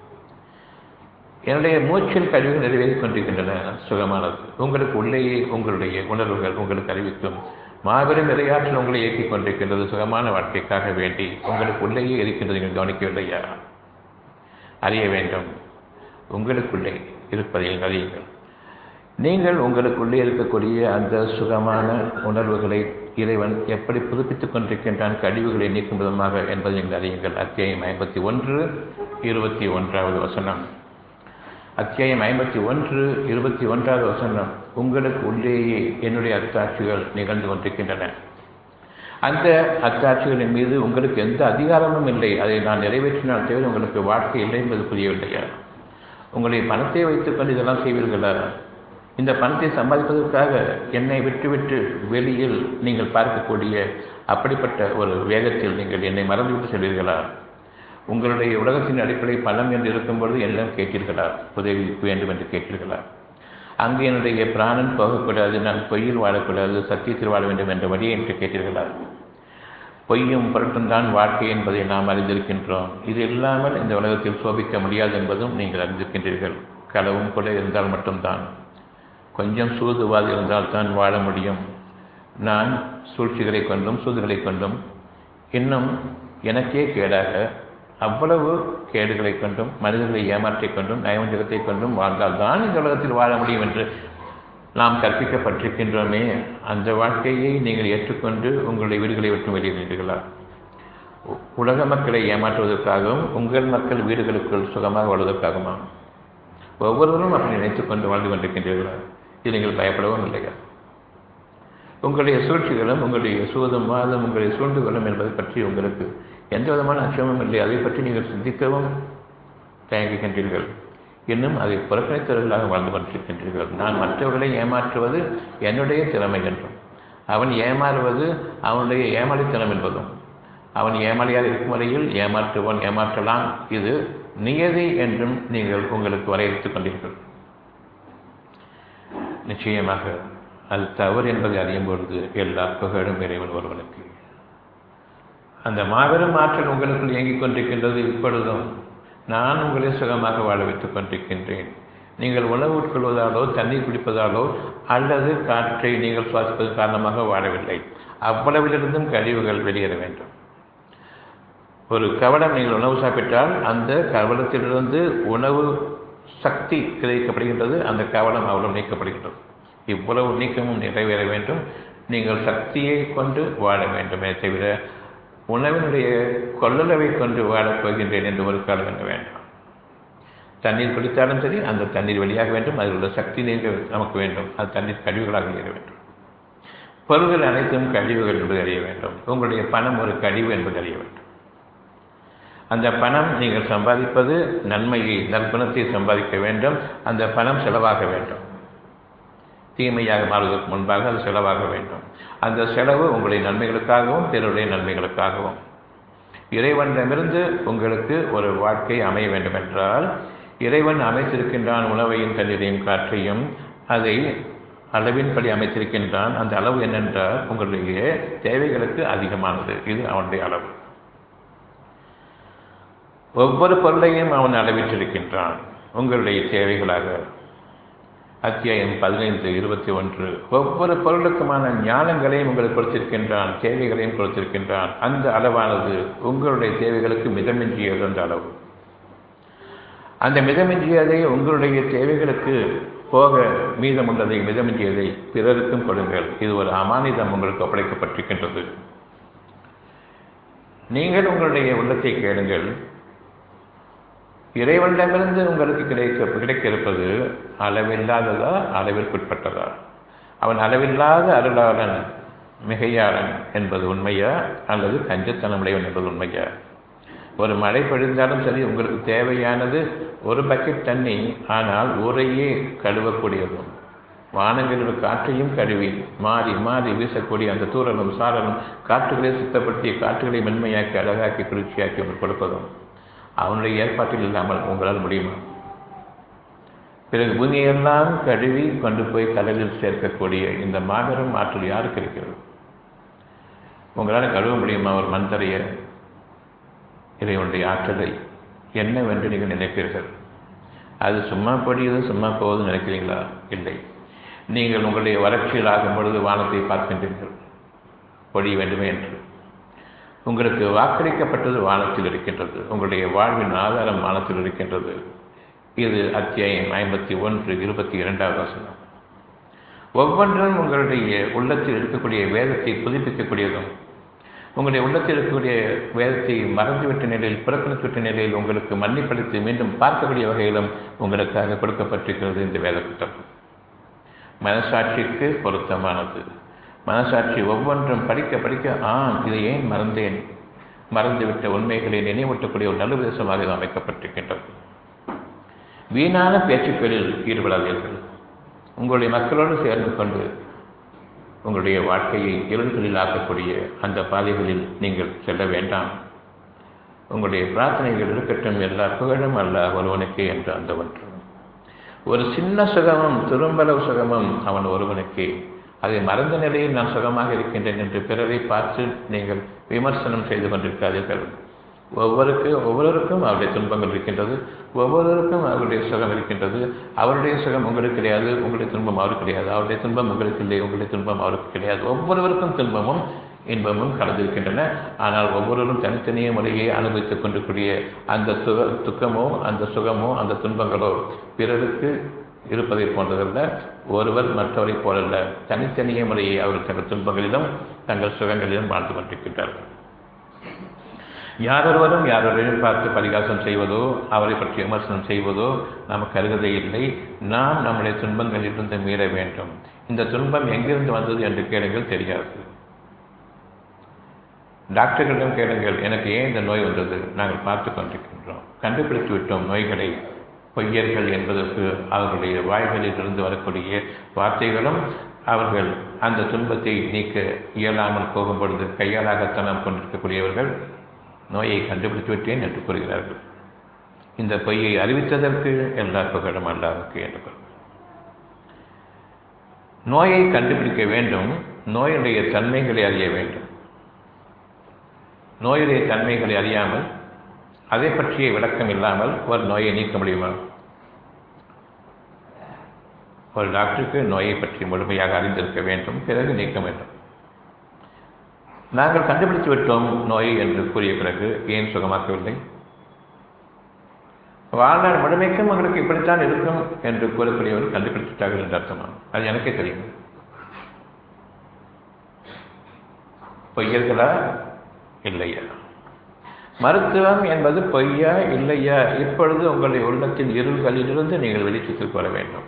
[SPEAKER 1] என்னுடைய மூச்சில் கழிவுகள் நிறைவேறிக் கொண்டிருக்கின்றன சுகமானது உங்களுக்கு உள்ளேயே உங்களுடைய உணர்வுகள் உங்களுக்கு அறிவிக்கும் மாபெரும் இரையாற்றல் உங்களை இயக்கிக் கொண்டிருக்கின்றது சுகமான வாழ்க்கைக்காக வேண்டி உங்களுக்கு உள்ளேயே இருக்கின்றது நீங்கள் கவனிக்கவில்லையா அறிய வேண்டும் உங்களுக்குள்ளே இருப்பதை அறியுங்கள் நீங்கள் உங்களுக்குள்ளே இருக்கக்கூடிய அந்த சுகமான உணர்வுகளை இறைவன் எப்படி புதுப்பித்துக் கொண்டிருக்கின்றான் கழிவுகளை நீக்கும் விதமாக என்பதை நீங்கள் அறியுங்கள் அத்தியாயம் ஐம்பத்தி ஒன்று இருபத்தி ஒன்றாவது வசனம் அத்தியாயம் ஐம்பத்தி ஒன்று இருபத்தி ஒன்றாவது வசனம் உங்களுக்கு உள்ளேயே என்னுடைய அத்தாட்சிகள் நிகழ்ந்து கொண்டிருக்கின்றன அந்த அத்தாட்சிகளின் மீது உங்களுக்கு எந்த அதிகாரமும் இல்லை அதை நான் நிறைவேற்றினால் தவிர உங்களுக்கு வாழ்க்கை இல்லை என்பது புரியவில்லையா உங்களுடைய பணத்தை வைத்துக்கொண்டு இதெல்லாம் செய்வீர்களா இந்த பணத்தை சம்பாதிப்பதற்காக என்னை விட்டுவிட்டு வெளியில் நீங்கள் பார்க்கக்கூடிய அப்படிப்பட்ட ஒரு வேகத்தில் நீங்கள் என்னை மறந்துவிட்டு செல்வீர்களா உங்களுடைய உலகத்தின் அடிப்படை பணம் என்று இருக்கும்பொழுது என்னிடம் கேட்டீர்களா உதவி வேண்டும் என்று கேட்டீர்களா அங்கு என்னுடைய பிராணன் போகக்கூடாது நான் பொய்யில் வாழக்கூடாது சத்தியத்தில் வாழ வேண்டும் என்ற வழியை என்று கேட்டீர்களா பொய்யும் பொருட்டும் தான் வாழ்க்கை என்பதை நாம் அறிந்திருக்கின்றோம் இது இல்லாமல் இந்த உலகத்தில் சோபிக்க முடியாது என்பதும் நீங்கள் அறிந்திருக்கின்றீர்கள் களவும் கூட இருந்தால் மட்டும்தான் கொஞ்சம் சூதுவாது இருந்தால் தான் வாழ முடியும் நான் சூழ்ச்சிகளை கொண்டும் சூதுகளை கொண்டும் இன்னும் எனக்கே கேடாக அவ்வளவு கேடுகளை கொண்டும் மனிதர்களை ஏமாற்றிக் கொண்டும் நயவஞ்சகத்தை கொண்டும் வாழ்ந்தால் தான் இந்த உலகத்தில் வாழ முடியும் என்று நாம் கற்பிக்கப்பட்டிருக்கின்றோமே அந்த வாழ்க்கையை நீங்கள் ஏற்றுக்கொண்டு உங்களுடைய வீடுகளை விட்டு வெளியேறீர்களா உலக மக்களை ஏமாற்றுவதற்காகவும் உங்கள் மக்கள் வீடுகளுக்குள் சுகமாக வாழ்வதற்காகுமா ஒவ்வொருவரும் அப்படி நினைத்துக் கொண்டு வாழ்ந்து கொண்டிருக்கின்றீர்களா இது நீங்கள் பயப்படவும் இல்லையா உங்களுடைய சூழ்ச்சிகளும் உங்களுடைய சூதும் வாதம் உங்களுடைய சூண்டுகளும் என்பதை பற்றி உங்களுக்கு எந்த விதமான அச்சமும் இல்லை அதை பற்றி நீங்கள் சிந்திக்கவும் தயங்குகின்றீர்கள் இன்னும் அதை புறக்கணித்தவர்களாக வாழ்ந்து கொண்டிருக்கின்றீர்கள் நான் மற்றவர்களை ஏமாற்றுவது என்னுடைய திறமை என்றும் அவன் ஏமாறுவது அவனுடைய ஏமாளித்தனம் என்பதும் அவன் ஏமாளியாக இருக்கும் வரையில் ஏமாற்றுவன் ஏமாற்றலாம் இது நியதி என்றும் நீங்கள் உங்களுக்கு வரையறுத்துக் கொண்டீர்கள் நிச்சயமாக அது தவறு என்பதை அறியும் பொழுது எல்லா புகழும் இறைவன் ஒருவனுக்கு அந்த மாபெரும் ஆற்றல் உங்களுக்குள் இயங்கிக் கொண்டிருக்கின்றது இப்பொழுதும் நான் உங்களை சுகமாக வாழ வைத்துக் கொண்டிருக்கின்றேன் நீங்கள் உணவு உட்கொள்வதாலோ தண்ணீர் குடிப்பதாலோ அல்லது காற்றை நீங்கள் சுவாசிப்பதன் காரணமாக வாழவில்லை அவ்வளவிலிருந்தும் கழிவுகள் வெளியேற வேண்டும் ஒரு கவடம் நீங்கள் உணவு சாப்பிட்டால் அந்த கவலத்திலிருந்து உணவு சக்தி கிடைக்கப்படுகின்றது அந்த கவலம் அவ்வளவு நீக்கப்படுகின்றது இவ்வளவு நீக்கமும் நிறைவேற வேண்டும் நீங்கள் சக்தியை கொண்டு வாழ வேண்டுமே தவிர உணவினுடைய கொள்ளளவை கொண்டு வாழப் போகின்றேன் என்று ஒரு காலம் என்ன வேண்டாம் தண்ணீர் குடித்தாலும் சரி அந்த தண்ணீர் வெளியாக வேண்டும் அதில் உள்ள சக்தி நீங்க நமக்கு வேண்டும் அது தண்ணீர் கழிவுகளாக நீர வேண்டும் பொருள்கள் அனைத்தும் கழிவுகள் என்பது அறிய வேண்டும் உங்களுடைய பணம் ஒரு கழிவு என்பது அறிய வேண்டும் அந்த பணம் நீங்கள் சம்பாதிப்பது நன்மையை நற்குணத்தை சம்பாதிக்க வேண்டும் அந்த பணம் செலவாக வேண்டும் தீமையாக மாறுவதற்கு முன்பாக அது செலவாக வேண்டும் அந்த செலவு உங்களுடைய நன்மைகளுக்காகவும் பிறருடைய நன்மைகளுக்காகவும் இறைவனிடமிருந்து உங்களுக்கு ஒரு வாழ்க்கை அமைய வேண்டும் என்றால் இறைவன் அமைத்திருக்கின்றான் உணவையும் தண்ணீரையும் காற்றையும் அதை அளவின்படி அமைத்திருக்கின்றான் அந்த அளவு என்னென்றால் உங்களுடைய தேவைகளுக்கு அதிகமானது இது அவனுடைய அளவு ஒவ்வொரு பொருளையும் அவன் அளவிட்டிருக்கின்றான் உங்களுடைய தேவைகளாக அத்தியாயம் பதினைந்து இருபத்தி ஒன்று ஒவ்வொரு பொருளுக்குமான ஞானங்களையும் உங்களுக்கு கொடுத்திருக்கின்றான் தேவைகளையும் கொடுத்திருக்கின்றான் அந்த அளவானது உங்களுடைய தேவைகளுக்கு மிதமின்றியது அந்த அளவு அந்த மிதமின்றியதை உங்களுடைய தேவைகளுக்கு போக மீதமுள்ளதை மிதமின்றியதை பிறருக்கும் கொடுங்கள் இது ஒரு அமானிதம் உங்களுக்கு ஒப்படைக்கப்பட்டிருக்கின்றது நீங்கள் உங்களுடைய உள்ளத்தை கேளுங்கள் இறைவனிடமிருந்து உங்களுக்கு கிடைக்க கிடைக்க இருப்பது அளவில்லாததா அளவிற்குட்பட்டதா அவன் அளவில்லாத அருளாளன் மிகையாளன் என்பது உண்மையா அல்லது கஞ்சத்தனமுடையவன் என்பது உண்மையா ஒரு மழை பொழிந்தாலும் சரி உங்களுக்கு தேவையானது ஒரு பக்கெட் தண்ணி ஆனால் ஊரையே கழுவக்கூடியதும் வானங்களில் காற்றையும் கழுவி மாறி மாறி வீசக்கூடிய அந்த தூரலும் சாரலும் காற்றுகளை சுத்தப்படுத்தி காற்றுகளை மென்மையாக்கி அழகாக்கி குளிர்ச்சியாக்கி உங்களுக்கு கொடுப்பதும் அவனுடைய ஏற்பாட்டில் இல்லாமல் உங்களால் முடியுமா பிறகு பூமியெல்லாம் கழுவி கொண்டு போய் கடலில் சேர்க்கக்கூடிய இந்த மாபெரும் ஆற்றல் யாருக்கு இருக்கிறது உங்களால் கழுவ முடியுமா ஒரு மந்தரைய இறைவனுடைய ஆற்றலை என்னவென்று நீங்கள் நினைப்பீர்கள் அது சும்மா பொடியது சும்மா போகுதுன்னு நினைக்கிறீங்களா இல்லை நீங்கள் உங்களுடைய வறட்சியில் ஆகும் பொழுது வானத்தை பார்க்கின்றீர்கள் பொடி வேண்டுமே என்று உங்களுக்கு வாக்களிக்கப்பட்டது வானத்தில் இருக்கின்றது உங்களுடைய வாழ்வின் ஆதாரம் வானத்தில் இருக்கின்றது இது அத்தியாயம் ஐம்பத்தி ஒன்று இருபத்தி இரண்டாவது வசனம் ஒவ்வொன்றும் உங்களுடைய உள்ளத்தில் இருக்கக்கூடிய வேதத்தை புதுப்பிக்கக்கூடியதும் உங்களுடைய உள்ளத்தில் இருக்கக்கூடிய வேதத்தை மறந்துவிட்ட நிலையில் புறக்கணித்துவிட்ட நிலையில் உங்களுக்கு மன்னிப்பளித்து மீண்டும் பார்க்கக்கூடிய வகையிலும் உங்களுக்காக கொடுக்கப்பட்டிருக்கிறது இந்த வேத புத்தகம் மனசாட்சிக்கு பொருத்தமானது மனசாட்சி ஒவ்வொன்றும் படிக்க படிக்க ஆம் இதை ஏன் மறந்தேன் மறந்துவிட்ட உண்மைகளை நினைவூட்டக்கூடிய ஒரு நல்லுபதேசமாக இது அமைக்கப்பட்டிருக்கின்றது வீணான பேச்சுக்களில் ஈடுபடாதீர்கள் உங்களுடைய மக்களோடு சேர்ந்து கொண்டு உங்களுடைய வாழ்க்கையை இருள்களில் ஆக்கக்கூடிய அந்த பாதைகளில் நீங்கள் செல்ல வேண்டாம் உங்களுடைய பிரார்த்தனைகள் இருக்கட்டும் எல்லா புகழும் அல்ல ஒருவனுக்கே என்று அந்த ஒன்று ஒரு சின்ன சுகமும் திரும்பளவு சுகமும் அவன் ஒருவனுக்கே அதை மறந்த நிலையில் நான் சுகமாக இருக்கின்றேன் என்று பிறரை பார்த்து நீங்கள் விமர்சனம் செய்து கொண்டிருக்காதீர்கள் ஒவ்வொருக்கு ஒவ்வொருவருக்கும் அவருடைய துன்பங்கள் இருக்கின்றது ஒவ்வொருவருக்கும் அவருடைய சுகம் இருக்கின்றது அவருடைய சுகம் உங்களுக்கு கிடையாது உங்களுடைய துன்பம் அவருக்கு கிடையாது அவருடைய துன்பம் உங்களுக்கு இல்லை உங்களுடைய துன்பம் அவருக்கு கிடையாது ஒவ்வொருவருக்கும் துன்பமும் இன்பமும் கலந்திருக்கின்றன ஆனால் ஒவ்வொருவரும் தனித்தனியே முறையை அனுபவித்துக் கொண்டிருக்கூடிய அந்த சுக துக்கமோ அந்த சுகமோ அந்த துன்பங்களோ பிறருக்கு இருப்பதை போன்றதல்ல ஒருவர் மற்றவரை போலல்ல தனித்தனியே முறையை அவர்கள் தங்கள் துன்பங்களிலும் தங்கள் சுகங்களிலும் வாழ்ந்து கொண்டிருக்கின்றார்கள் யாரொருவரும் யாரொருவரையும் பார்த்து பரிகாசம் செய்வதோ அவரை பற்றி விமர்சனம் செய்வதோ நமக்கு அருகதை இல்லை நாம் நம்முடைய துன்பங்களிலிருந்து மீற வேண்டும் இந்த துன்பம் எங்கிருந்து வந்தது என்று கேளுங்கள் தெரியாது டாக்டர்களிடம் கேளுங்கள் எனக்கு ஏன் இந்த நோய் வந்தது நாங்கள் பார்த்து கொண்டிருக்கின்றோம் கண்டுபிடித்து விட்டோம் நோய்களை பொய்யர்கள் என்பதற்கு அவர்களுடைய வாய்களில் இருந்து வரக்கூடிய வார்த்தைகளும் அவர்கள் அந்த துன்பத்தை நீக்க இயலாமல் போகும் பொழுது கையாளாகத்தனம் கொண்டிருக்கக்கூடியவர்கள் நோயை கண்டுபிடித்து விட்டேன் என்று கூறுகிறார்கள் இந்த பொய்யை அறிவித்ததற்கு எல்லா புகழும் அல்லாவுக்கு என்று கூறுகிறார் நோயை கண்டுபிடிக்க வேண்டும் நோயுடைய தன்மைகளை அறிய வேண்டும் நோயுடைய தன்மைகளை அறியாமல் அதை பற்றிய விளக்கம் இல்லாமல் ஒரு நோயை நீக்க முடியுமா ஒரு டாக்டருக்கு நோயை பற்றி முழுமையாக அறிந்திருக்க வேண்டும் பிறகு நீக்க வேண்டும் நாங்கள் கண்டுபிடித்து விட்டோம் நோய் என்று கூறிய பிறகு ஏன் சுகமாக்கவில்லை வாழ்நாள் முழுமைக்கும் உங்களுக்கு இப்படித்தான் இருக்கும் என்று கூறக்கூடியவர் கண்டுபிடிச்சிட்டார்கள் என்று அர்த்தமா அது எனக்கே தெரியும் பொய்யர்களா இல்லையா மருத்துவம் என்பது பொய்யா இல்லையா இப்பொழுது உங்களுடைய உள்ளத்தின் இருள்களிலிருந்து நீங்கள் வெளிச்சத்திற்கு வர வேண்டும்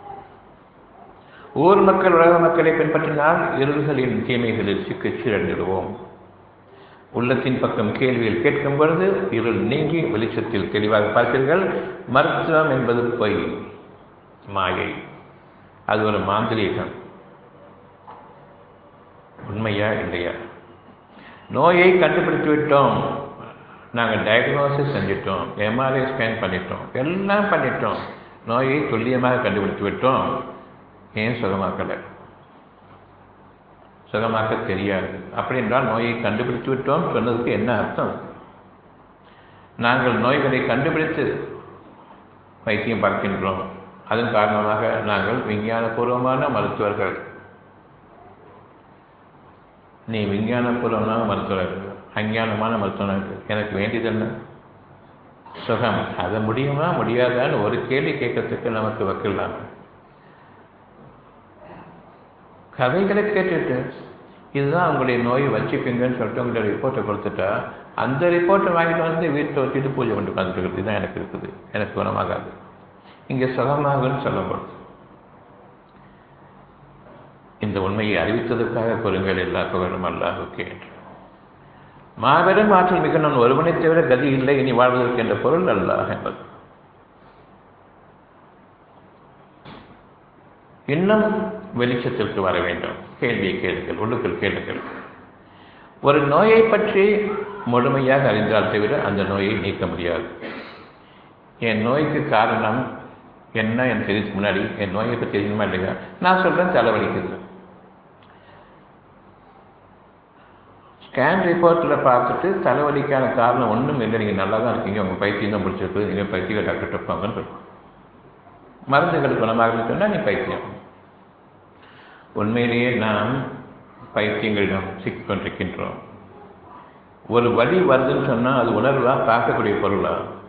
[SPEAKER 1] ஊர் மக்கள் உலக மக்களை பின்பற்றினால் இருள்களின் தீமைகளில் சிக்கு சீரண்டிடுவோம் உள்ளத்தின் பக்கம் கேள்வியில் கேட்கும் பொழுது இருள் நீங்கி வெளிச்சத்தில் தெளிவாக பார்ப்பீர்கள் மருத்துவம் என்பது பொய் மாயை அது ஒரு மாந்திரீகம் உண்மையா இல்லையா நோயை கண்டுபிடித்து விட்டோம் நாங்கள் டயக்னோசிஸ் செஞ்சிட்டோம் எம்ஆர்ஐ ஸ்கேன் பண்ணிட்டோம் எல்லாம் பண்ணிட்டோம் நோயை துல்லியமாக கண்டுபிடித்து விட்டோம் ஏன் சுகமாக்கலை சுகமாக்க தெரியாது அப்படி என்றால் நோயை கண்டுபிடித்து விட்டோம் சொன்னதுக்கு என்ன அர்த்தம் நாங்கள் நோய்களை கண்டுபிடித்து வைத்தியம் பார்க்கின்றோம் அதன் காரணமாக நாங்கள் விஞ்ஞானபூர்வமான மருத்துவர்கள் நீ விஞ்ஞானபூர்வமான மருத்துவர் அஞ்ஞானமான மருத்துவர் எனக்கு வேண்டியது என்ன சுகம் அது முடியுமா முடியாதான்னு ஒரு கேள்வி கேட்கறதுக்கு நமக்கு வக்கில்லாம கதைகளை கேட்டுட்டு இதுதான் உங்களுடைய நோயை வச்சுப்பீங்கன்னு சொல்லிட்டு உங்களுடைய ரிப்போர்ட்டை கொடுத்துட்டா அந்த ரிப்போர்ட்டை வாங்கிட்டு வந்து வீட்டில் வச்சுட்டு பூஜை கொண்டு உட்காந்துருக்குறது இதுதான் எனக்கு இருக்குது எனக்கு குணமாகாது இங்கே சுகமாகுன்னு சொல்லப்படுது இந்த உண்மையை அறிவித்ததற்காக கூறுங்கள் எல்லா புகழும் அல்லாஹுக்கு என்று மாபெரும் ஆற்றல் மிக நான் ஒருவனை தவிர கதி இல்லை இனி வாழ்வதற்கு என்ற பொருள் அல்லாஹ் என்பது இன்னும் வெளிச்சத்திற்கு வர வேண்டும் கேள்வியை கேளுங்கள் உள்ளுக்குள் கேளுங்கள் ஒரு நோயை பற்றி முழுமையாக அறிந்தால் தவிர அந்த நோயை நீக்க முடியாது என் நோய்க்கு காரணம் என்ன எனக்கு தெரியுதுக்கு முன்னாடி என் நோயை பற்றி தெரியுமா இல்லையா நான் சொல்கிறேன் தலைவலிக்குது ஸ்கேன் ரிப்போர்ட்டில் பார்த்துட்டு தலைவலிக்கான காரணம் ஒன்றும் இல்லை நீங்கள் நல்லா தான் இருக்கீங்க உங்கள் பைத்தியம் தான் பிடிச்சிருக்கு நீங்கள் பைத்திய டாக்டர்கிட்ட போங்கன்னு இருக்கும் மருந்துகள் குணமாக சொன்னால் நீ பைத்தியம் உண்மையிலேயே நாம் பைத்தியங்களிடம் சிக்கிக்கொண்டிருக்கின்றோம் ஒரு வழி வருதுன்னு சொன்னால் அது உணர்வா பார்க்கக்கூடிய பொருளா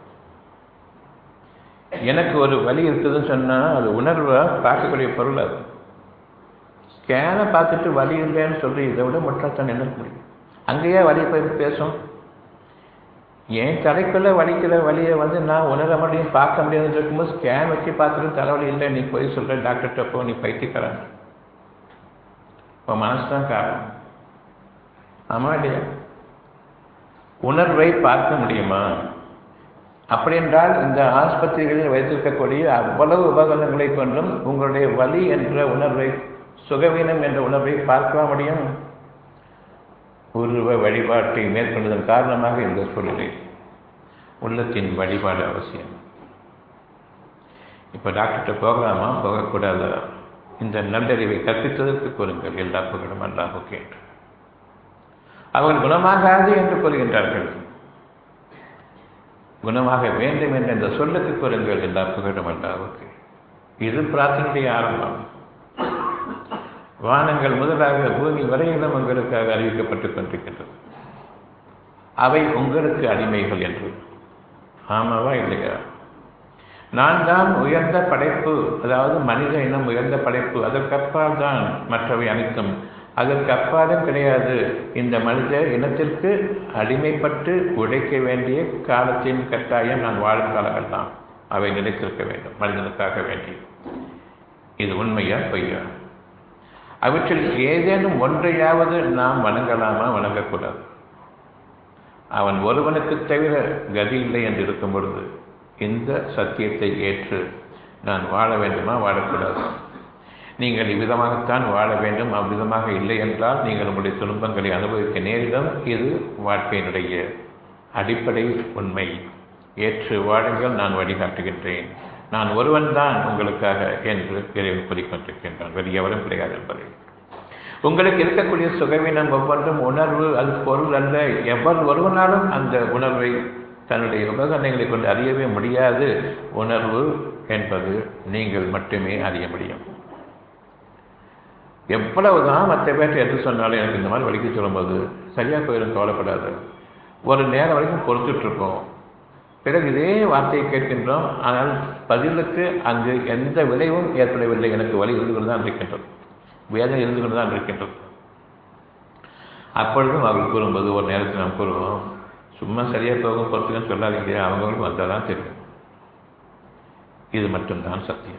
[SPEAKER 1] எனக்கு ஒரு வழி இருக்குதுன்னு சொன்னால் அது உணர்வா பார்க்கக்கூடிய பொருள் அது ஸ்கேனை பார்த்துட்டு வழி இல்லைன்னு சொல்லி இதை விட முட்டாத்தான் என்ன முடியும் அங்கேயே வழி போய் பேசும் என் தலைக்குள்ள வலிக்கிற வழியை வந்து நான் உணர முடியும் பார்க்க முடியாதுன்னு இருக்கும்போது ஸ்கேன் வச்சு பார்த்துட்டு தலைவலி இல்லை நீ போய் சொல்கிற டாக்டர்கிட்ட போ நீ பைத்தியக்காரன் உன் மனசு தான் காரணம் ஆமா இல்லையா உணர்வை பார்க்க முடியுமா அப்படி என்றால் இந்த ஆஸ்பத்திரிகளில் வைத்திருக்கக்கூடிய அவ்வளவு உபகரணங்களை கொண்டும் உங்களுடைய வலி என்ற உணர்வை சுகவீனம் என்ற உணர்வை பார்க்க முடியும் உருவ வழிபாட்டை மேற்கொண்டதன் காரணமாக இந்த சூழ்நிலை உள்ளத்தின் வழிபாடு அவசியம் இப்போ டாக்டர்கிட்ட போகலாமா போகக்கூடாதா இந்த நல்லறிவை கற்பித்ததற்கு கூறுங்கள் எல்லா புகழும் அல்லாஹ் கேட்டு அவர்கள் குணமாகாது என்று கூறுகின்றார்கள் குணமாக வேண்டும் என்ற இந்த சொல்லுக்கு கூறுங்கள் எல்லா புகழும் அல்லாவுக்கு இது பிரார்த்தனையுடைய ஆரம்பம் வானங்கள் முதலாக பூமி வரையிலும் உங்களுக்காக அறிவிக்கப்பட்டுக் கொண்டிருக்கின்றது அவை உங்களுக்கு அடிமைகள் என்று ஆமாவா இல்லையா நான் தான் உயர்ந்த படைப்பு அதாவது மனித இனம் உயர்ந்த படைப்பு அதற்கப்பால் தான் மற்றவை அனைத்தும் அதற்கு அப்பாலும் கிடையாது இந்த மனித இனத்திற்கு அடிமைப்பட்டு உழைக்க வேண்டிய காலத்தின் கட்டாயம் நான் வாழும் காலங்கள் தான் அவை நிலைத்திருக்க வேண்டும் மனிதனுக்காக வேண்டி இது உண்மையா பொய்யா அவற்றில் ஏதேனும் ஒன்றையாவது நாம் வணங்கலாமா வணங்கக்கூடாது அவன் ஒருவனுக்கு தவிர கதி இல்லை என்று இருக்கும் பொழுது இந்த சத்தியத்தை ஏற்று நான் வாழ வேண்டுமா வாழக்கூடாது நீங்கள் இவ்விதமாகத்தான் வாழ வேண்டும் அவ்விதமாக இல்லை என்றால் நீங்கள் உங்களுடைய துன்பங்களை அனுபவிக்க நேரிடும் இது வாழ்க்கையினுடைய அடிப்படை உண்மை ஏற்று வாழுங்கள் நான் வழிகாட்டுகின்றேன் நான் ஒருவன் தான் உங்களுக்காக என்று இறைவன் கூறிக்கொண்டிருக்கின்றான் வேறு எவரும் கிடையாது என்பதை உங்களுக்கு இருக்கக்கூடிய சுகவீனம் ஒவ்வொன்றும் உணர்வு அது பொருள் அல்ல எவர் ஒருவனாலும் அந்த உணர்வை தன்னுடைய உபகரணங்களை கொண்டு அறியவே முடியாது உணர்வு என்பது நீங்கள் மட்டுமே அறிய முடியும் எவ்வளவுதான் மற்ற பேர்ட்ட எடுத்து சொன்னாலும் எனக்கு இந்த மாதிரி வலிக்கு சொல்லும்போது சரியாக போயிடும் கவலைப்படாது ஒரு நேரம் வரைக்கும் பொறுத்துட்ருக்கோம் பிறகு இதே வார்த்தையை கேட்கின்றோம் ஆனால் பதிலுக்கு அங்கு எந்த விளைவும் ஏற்படவில்லை எனக்கு வலி இருந்து கொண்டு தான் இருக்கின்றது வேதனை இருந்து கொண்டு தான் இருக்கின்றது அப்பொழுதும் அவர்கள் கூறும்போது ஒரு நேரத்தில் நாம் கூறுவோம் சும்மா சரியாக போகும் பொறுத்துக்கன்னு சொல்லாதீங்க அவங்களுக்கு வந்தால் தான் தெரியும் இது மட்டும்தான் சத்தியம்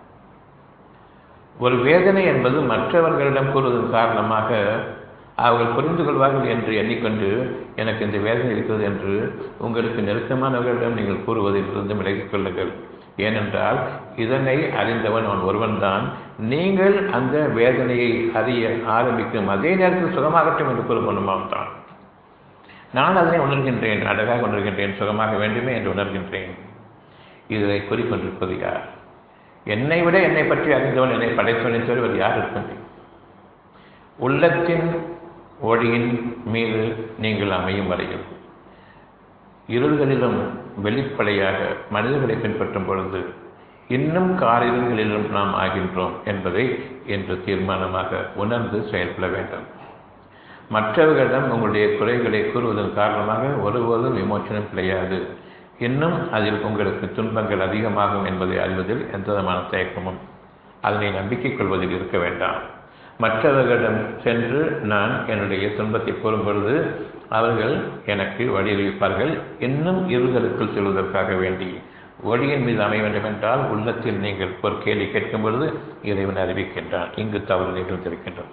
[SPEAKER 1] ஒரு வேதனை என்பது மற்றவர்களிடம் கூறுவதன் காரணமாக அவர்கள் புரிந்து கொள்வார்கள் என்று எண்ணிக்கொண்டு எனக்கு இந்த வேதனை இருக்கிறது என்று உங்களுக்கு நெருக்கமானவர்களிடம் நீங்கள் கூறுவதிலிருந்து விலகிக் கொள்ளுங்கள் ஏனென்றால் இதனை அறிந்தவன் அவன் ஒருவன்தான் நீங்கள் அந்த வேதனையை அறிய ஆரம்பிக்கும் அதே நேரத்தில் சுகமாகட்டும் என்று கூறுவனுமாம் தான் நான் அதனை உணர்கின்றேன் அழகாக உணர்கின்றேன் சுகமாக வேண்டுமே என்று உணர்கின்றேன் இதை கூறிக்கொண்டிருப்பது யார் என்னை விட என்னை பற்றி அறிந்தவன் என்னை படைத்தவனை தவிர யார் இருக்கின்றேன் உள்ளத்தின் ஒளியின் மீது நீங்கள் அமையும் வரையில் இருள்களிலும் வெளிப்படையாக மனிதர்களை பின்பற்றும் பொழுது இன்னும் காரிருள்களிலும் நாம் ஆகின்றோம் என்பதை என்று தீர்மானமாக உணர்ந்து செயல்பட வேண்டும் மற்றவர்களிடம் உங்களுடைய குறைகளை கூறுவதன் காரணமாக ஒருபோதும் விமோச்சனம் கிடையாது இன்னும் அதில் உங்களுக்கு துன்பங்கள் அதிகமாகும் என்பதை அறிவதில் எந்த விதமான தயக்கமும் அதனை நம்பிக்கை கொள்வதில் இருக்க வேண்டாம் மற்றவர்களிடம் சென்று நான் என்னுடைய துன்பத்தை கூறும் பொழுது அவர்கள் எனக்கு வழியறிவிப்பார்கள் இன்னும் இருள்களுக்குள் செல்வதற்காக வேண்டி ஒளியின் மீது அமைய வேண்டும் என்றால் உள்ளத்தில் நீங்கள் ஒரு கேள்வி கேட்கும் பொழுது இறைவன் அறிவிக்கின்றான் இங்கு தவறு நிகழ்ந்திருக்கின்றது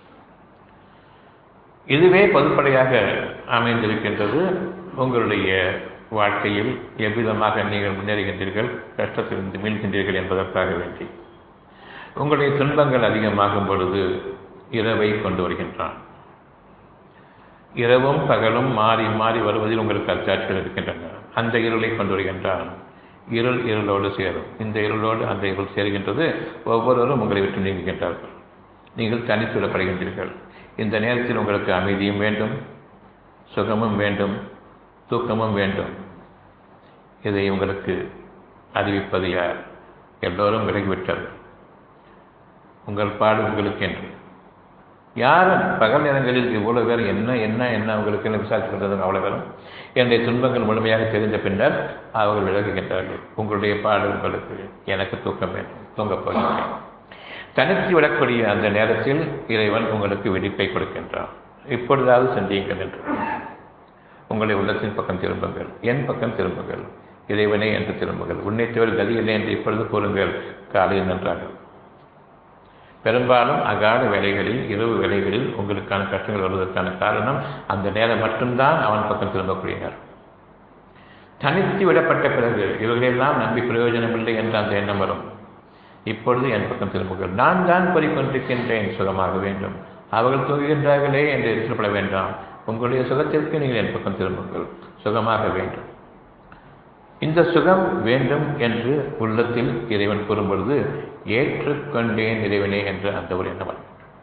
[SPEAKER 1] இதுவே பொதுப்படையாக அமைந்திருக்கின்றது உங்களுடைய வாழ்க்கையில் எவ்விதமாக நீங்கள் முன்னேறுகின்றீர்கள் கஷ்டத்திலிருந்து மீள்கின்றீர்கள் என்பதற்காக வேண்டி உங்களுடைய துன்பங்கள் அதிகமாகும் பொழுது இரவை கொண்டு வருகின்றான் இரவும் பகலும் மாறி மாறி வருவதில் உங்களுக்கு அச்சாட்சிகள் இருக்கின்றன அந்த இருளை கொண்டு வருகின்றான் இருள் இருளோடு சேரும் இந்த இருளோடு அந்த இருள் சேருகின்றது ஒவ்வொருவரும் உங்களை விட்டு நீங்குகின்றார்கள் நீங்கள் தனித்து விடப்படுகின்றீர்கள் இந்த நேரத்தில் உங்களுக்கு அமைதியும் வேண்டும் சுகமும் வேண்டும் தூக்கமும் வேண்டும் இதை உங்களுக்கு அறிவிப்பது யார் எல்லோரும் விலகிவிட்டார்கள் உங்கள் பாடு உங்களுக்கு என்று யாரும் பகல் நேரங்களில் இவ்வளோ பேர் என்ன என்ன என்ன உங்களுக்கு என்ன விசாரிச்சுக்கின்றது அவ்வளோ பேரும் என்னுடைய துன்பங்கள் முழுமையாக தெரிந்த பின்னர் அவர்கள் விலகுகின்றார்கள் உங்களுடைய பாடு உங்களுக்கு எனக்கு தூக்கம் வேண்டும் தூங்கப் போகிறேன் தனித்து விடக்கூடிய அந்த நேரத்தில் இறைவன் உங்களுக்கு வெடிப்பை கொடுக்கின்றான் இப்பொழுதாவது சிந்தியுங்கள் என்று உங்களை உள்ளத்தின் பக்கம் திரும்புங்கள் என் பக்கம் திரும்புங்கள் இறைவனே என்று திரும்புங்கள் உன்னை தவிர கதி இல்லை என்று இப்பொழுது கூறுங்கள் காலையில் நன்றார்கள் பெரும்பாலும் அகால வேலைகளில் இரவு வேலைகளில் உங்களுக்கான கஷ்டங்கள் வருவதற்கான காரணம் அந்த நேரம் மட்டும்தான் அவன் பக்கம் திரும்பக்கூடிய நேரம் தனித்து விடப்பட்ட பிறகு இவர்களெல்லாம் நம்பி பிரயோஜனமில்லை என்ற அந்த எண்ணம் வரும் இப்பொழுது என் பக்கம் திரும்புங்கள் நான் தான் கூறிக்கொண்டிருக்கின்றேன் சுகமாக வேண்டும் அவர்கள் தூங்குகின்றார்களே என்று எதிர்ப்பட வேண்டாம் உங்களுடைய சுகத்திற்கு நீங்கள் என் பக்கம் திரும்புங்கள் சுகமாக வேண்டும் இந்த சுகம் வேண்டும் என்று உள்ளத்தில் இறைவன் கூறும்பொழுது ஏற்றுக்கொண்டேன் இறைவனே என்று அந்த ஒரு எண்ணம்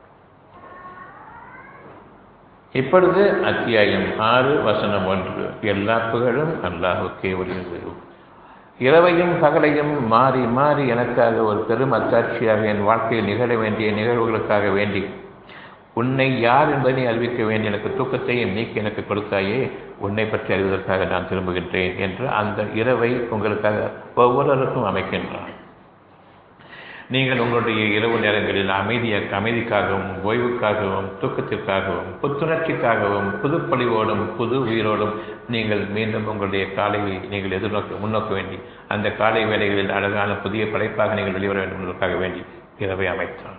[SPEAKER 1] இப்பொழுது அத்தியாயம் ஆறு வசனம் ஒன்று எல்லா புகழும் அல்லாஹுக்கே உரியது இரவையும் பகலையும் மாறி மாறி எனக்காக ஒரு பெரும் அத்தாட்சியாக என் வாழ்க்கையில் நிகழ வேண்டிய நிகழ்வுகளுக்காக வேண்டி உன்னை யார் என்பதை அறிவிக்க வேண்டிய எனக்கு தூக்கத்தையும் நீக்கி எனக்கு கொடுத்தாயே உன்னை பற்றி அறிவதற்காக நான் திரும்புகின்றேன் என்று அந்த இரவை உங்களுக்காக ஒவ்வொருவருக்கும் அமைக்கின்றான் நீங்கள் உங்களுடைய இரவு நேரங்களில் அமைதிய அமைதிக்காகவும் ஓய்வுக்காகவும் தூக்கத்திற்காகவும் புத்துணர்ச்சிக்காகவும் புதுப்பொழிவோடும் புது உயிரோடும் நீங்கள் மீண்டும் உங்களுடைய காலையை நீங்கள் எதிர்நோக்க முன்னோக்க வேண்டி அந்த காலை வேளைகளில் அழகான புதிய படைப்பாக நீங்கள் வெளிவர வேண்டும் என்பதற்காக வேண்டி இரவை அமைத்தான்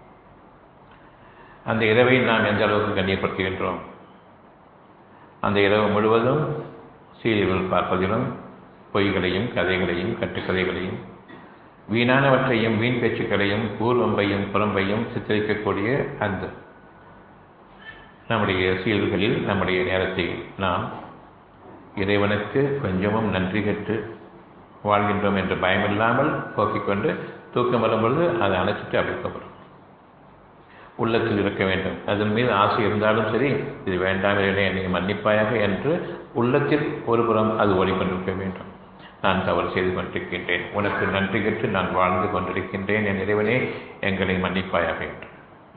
[SPEAKER 1] அந்த இரவை நாம் எந்த அளவுக்கு கண்ணியப்படுத்துகின்றோம் அந்த இரவு முழுவதும் சீரியல்கள் பார்ப்பதிலும் பொய்களையும் கதைகளையும் கட்டுக்கதைகளையும் வீணானவற்றையும் வீண் பேச்சுக்களையும் பூர்வம்பையும் புறம்பையும் சித்தரிக்கக்கூடிய அந்த நம்முடைய சீல்களில் நம்முடைய நேரத்தை நாம் இறைவனுக்கு கொஞ்சமும் நன்றி கற்று வாழ்கின்றோம் என்ற பயமில்லாமல் போக்கிக் கொண்டு தூக்கம் வரும்பொழுது அதை அணைச்சிட்டு அப்படிக்கப்படும் உள்ளத்தில் இருக்க வேண்டும் அதன் மீது ஆசை இருந்தாலும் சரி இது வேண்டாம் இறைவனே என்னை மன்னிப்பாயாக என்று உள்ளத்தில் ஒருபுறம் அது ஓடிக்கொண்டிருக்க வேண்டும் நான் தவறு செய்து கொண்டிருக்கின்றேன் உனக்கு நன்றி கற்று நான் வாழ்ந்து கொண்டிருக்கின்றேன் என் இறைவனே எங்களை மன்னிப்பாயாக என்று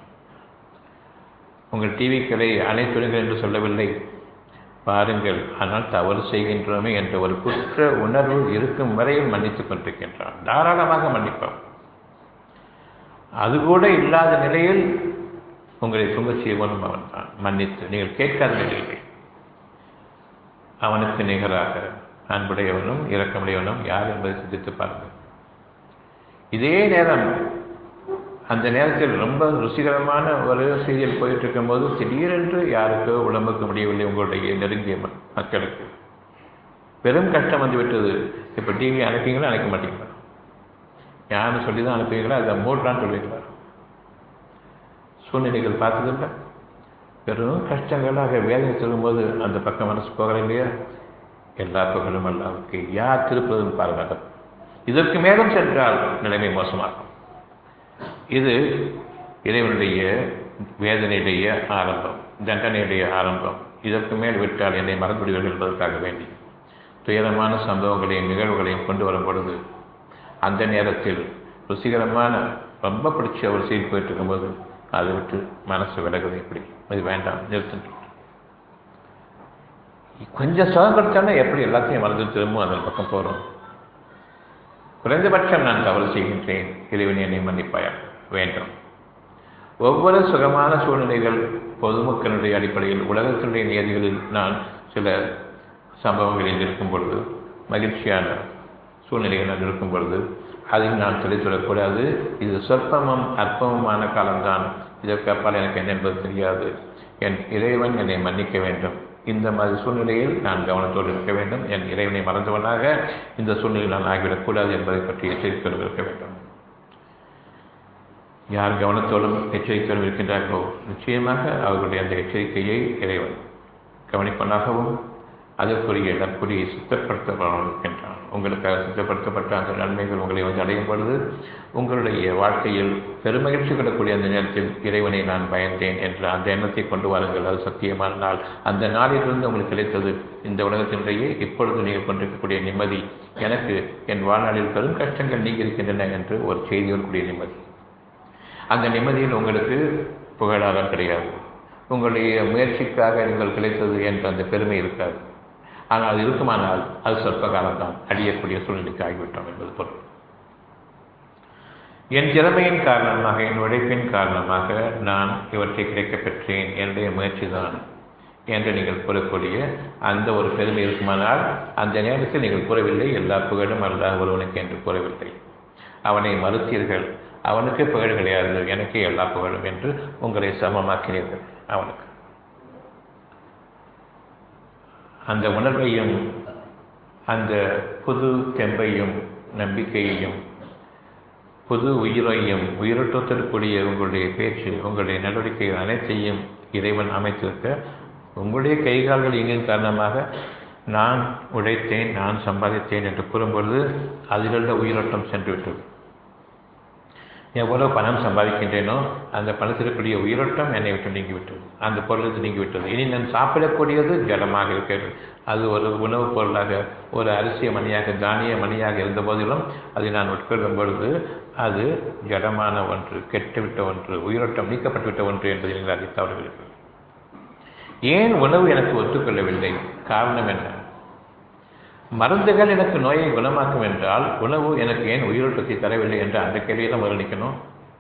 [SPEAKER 1] உங்கள் டிவிக்களை அனைத்துடுங்கள் என்று சொல்லவில்லை பாருங்கள் ஆனால் தவறு செய்கின்றோமே என்ற ஒரு குற்ற உணர்வு இருக்கும் வரையில் மன்னித்துக் கொண்டிருக்கின்றான் தாராளமாக மன்னிப்பான் அது கூட இல்லாத நிலையில் உங்களை துங்க செய்வனும் அவன் தான் மன்னித்து நீங்கள் கேட்காத நிலையில் அவனுக்கு நிகராக அன்புடையவனும் இரக்கமுடையவனும் யார் என்பதை சிந்தித்து பாருங்கள் இதே நேரம் அந்த நேரத்தில் ரொம்ப ருசிகரமான ஒரு சீரியல் போயிட்டு இருக்கும்போது திடீரென்று யாருக்கோ உடம்புக்கு முடியவில்லை உங்களுடைய நெருங்கிய மக்களுக்கு பெரும் கஷ்டம் வந்துவிட்டது இப்போ டிவி அனுப்பிங்களா அனுப்ப மாட்டீங்களா யாருன்னு சொல்லி தான் அனுப்புவீங்களா அதை மூடுறான்னு சொல்லுவீங்களா சூழ்நிலைகள் பார்த்ததில்லை பெரும் கஷ்டங்களாக வேதனை சொல்லும்போது அந்த பக்கம் மனசு போகல இல்லையா எல்லா புகழும் அல்லாவுக்கு யார் திருப்பதும் பாருங்கள் இதற்கு மேலும் சென்றால் நிலைமை மோசமாகும் இது இறைவனுடைய வேதனையுடைய ஆரம்பம் தண்டனையுடைய ஆரம்பம் இதற்கு மேல் விட்டால் என்னை மறந்துவிடுவீர்கள் என்பதற்காக வேண்டி துயரமான சம்பவங்களையும் நிகழ்வுகளையும் கொண்டு வரும் பொழுது அந்த நேரத்தில் ருசிகரமான ரொம்ப பிடிச்ச ஒரு சீன் போயிட்டு இருக்கும்போது அதை விட்டு மனசு விலகுது இப்படி இது வேண்டாம் நிறுத்து கொஞ்சம் சுகம் கொடுத்தாலே எப்படி எல்லாத்தையும் மறந்து திரும்பவும் அதன் பக்கம் போகிறோம் குறைந்தபட்சம் நான் தவறு செய்கின்றேன் இறைவன் என்னை மன்னிப்பாயா வேண்டும் ஒவ்வொரு சுகமான சூழ்நிலைகள் பொதுமக்களுடைய அடிப்படையில் உலகத்தினுடைய நியதிகளில் நான் சில சம்பவங்களில் இருக்கும் பொழுது மகிழ்ச்சியான சூழ்நிலைகள் நான் இருக்கும் பொழுது அதில் நான் சொல்லி சொல்லக்கூடாது இது சொற்பமும் அற்பமுமான காலம்தான் இதற்கு அப்பால் எனக்கு என்ன என்பது தெரியாது என் இறைவன் என்னை மன்னிக்க வேண்டும் இந்த மாதிரி சூழ்நிலையில் நான் கவனத்தோடு இருக்க வேண்டும் என் இறைவனை மறந்தவனாக இந்த சூழ்நிலையில் நான் ஆகிவிடக்கூடாது என்பதை பற்றி எச்சரிக்கையோடு இருக்க வேண்டும் யார் கவனத்தோடும் எச்சரிக்கையோடும் இருக்கின்றார்களோ நிச்சயமாக அவர்களுடைய அந்த எச்சரிக்கையை இறைவன் கவனிப்பனாகவும் அதற்குரிய நற்குறியை சுத்தப்படுத்தப்படணும் இருக்கின்றான் உங்களுக்காக சுத்தப்படுத்தப்பட்ட அந்த நன்மைகள் உங்களை வந்து அடையும் பொழுது உங்களுடைய வாழ்க்கையில் பெருமகிழ்ச்சி கொள்ளக்கூடிய அந்த நேரத்தில் இறைவனை நான் பயந்தேன் என்ற அந்த எண்ணத்தை கொண்டு வாருங்கள் அது சத்தியமான நாள் அந்த நாளிலிருந்து உங்களுக்கு கிடைத்தது இந்த உலகத்தினுடைய இப்பொழுது நீங்கள் கொண்டிருக்கக்கூடிய நிம்மதி எனக்கு என் வாழ்நாளில் பெரும் கஷ்டங்கள் நீங்கி இருக்கின்றன என்று ஒரு செய்தியோடு கூடிய நிம்மதி அந்த நிம்மதியில் உங்களுக்கு புகழாக கிடையாது உங்களுடைய முயற்சிக்காக நீங்கள் கிடைத்தது என்ற அந்த பெருமை இருக்காது ஆனால் அது இருக்குமானால் அது சொற்ப காலம்தான் அழியக்கூடிய சூழ்நிலைக்கு ஆகிவிட்டோம் என்பது பொருள் என் திறமையின் காரணமாக என் உழைப்பின் காரணமாக நான் இவற்றை கிடைக்கப் பெற்றேன் என்னுடைய முயற்சி தான் என்று நீங்கள் கூறக்கூடிய அந்த ஒரு பெருமை இருக்குமானால் அந்த நேரத்தில் நீங்கள் கூறவில்லை எல்லா புகழும் அல்லா ஒருவனுக்கு என்று கூறவில்லை அவனை மறுத்தீர்கள் அவனுக்கு புகழ் கிடையாது எனக்கே எல்லா புகழும் என்று உங்களை சமமாக்கினீர்கள் அவனுக்கு அந்த உணர்வையும் அந்த புது தெம்பையும் நம்பிக்கையையும் புது உயிரையும் உயிரோட்டத்திற்குரிய உங்களுடைய பேச்சு உங்களுடைய நடவடிக்கைகள் அனைத்தையும் இறைவன் அமைத்திருக்க உங்களுடைய கைகால்கள் இயங்கின் காரணமாக நான் உழைத்தேன் நான் சம்பாதித்தேன் என்று கூறும்பொழுது அதிலுள்ள உயிரோட்டம் சென்று விட்டது எவ்வளோ பணம் சம்பாதிக்கின்றேனோ அந்த பணத்திற்குரிய உயிரோட்டம் என்னை விட்டு நீங்கிவிட்டது அந்த பொருளுக்கு நீங்கிவிட்டது இனி நான் சாப்பிடக்கூடியது ஜலமாக இருக்கிறது அது ஒரு உணவுப் பொருளாக ஒரு அரிசிய மணியாக தானிய மணியாக இருந்த போதிலும் அதை நான் உட்கொள்ளும் பொழுது அது ஜடமான ஒன்று கெட்டுவிட்ட ஒன்று உயிரோட்டம் நீக்கப்பட்டுவிட்ட ஒன்று என்பதை நீங்கள் அறிவித்தவர்கள் ஏன் உணவு எனக்கு ஒத்துக்கொள்ளவில்லை காரணம் என்ன மருந்துகள் எனக்கு நோயை குணமாக்கும் என்றால் உணவு எனக்கு ஏன் உயிரோட்டத்தை தரவில்லை என்ற அந்த கேள்வியை முதலிக்கணும்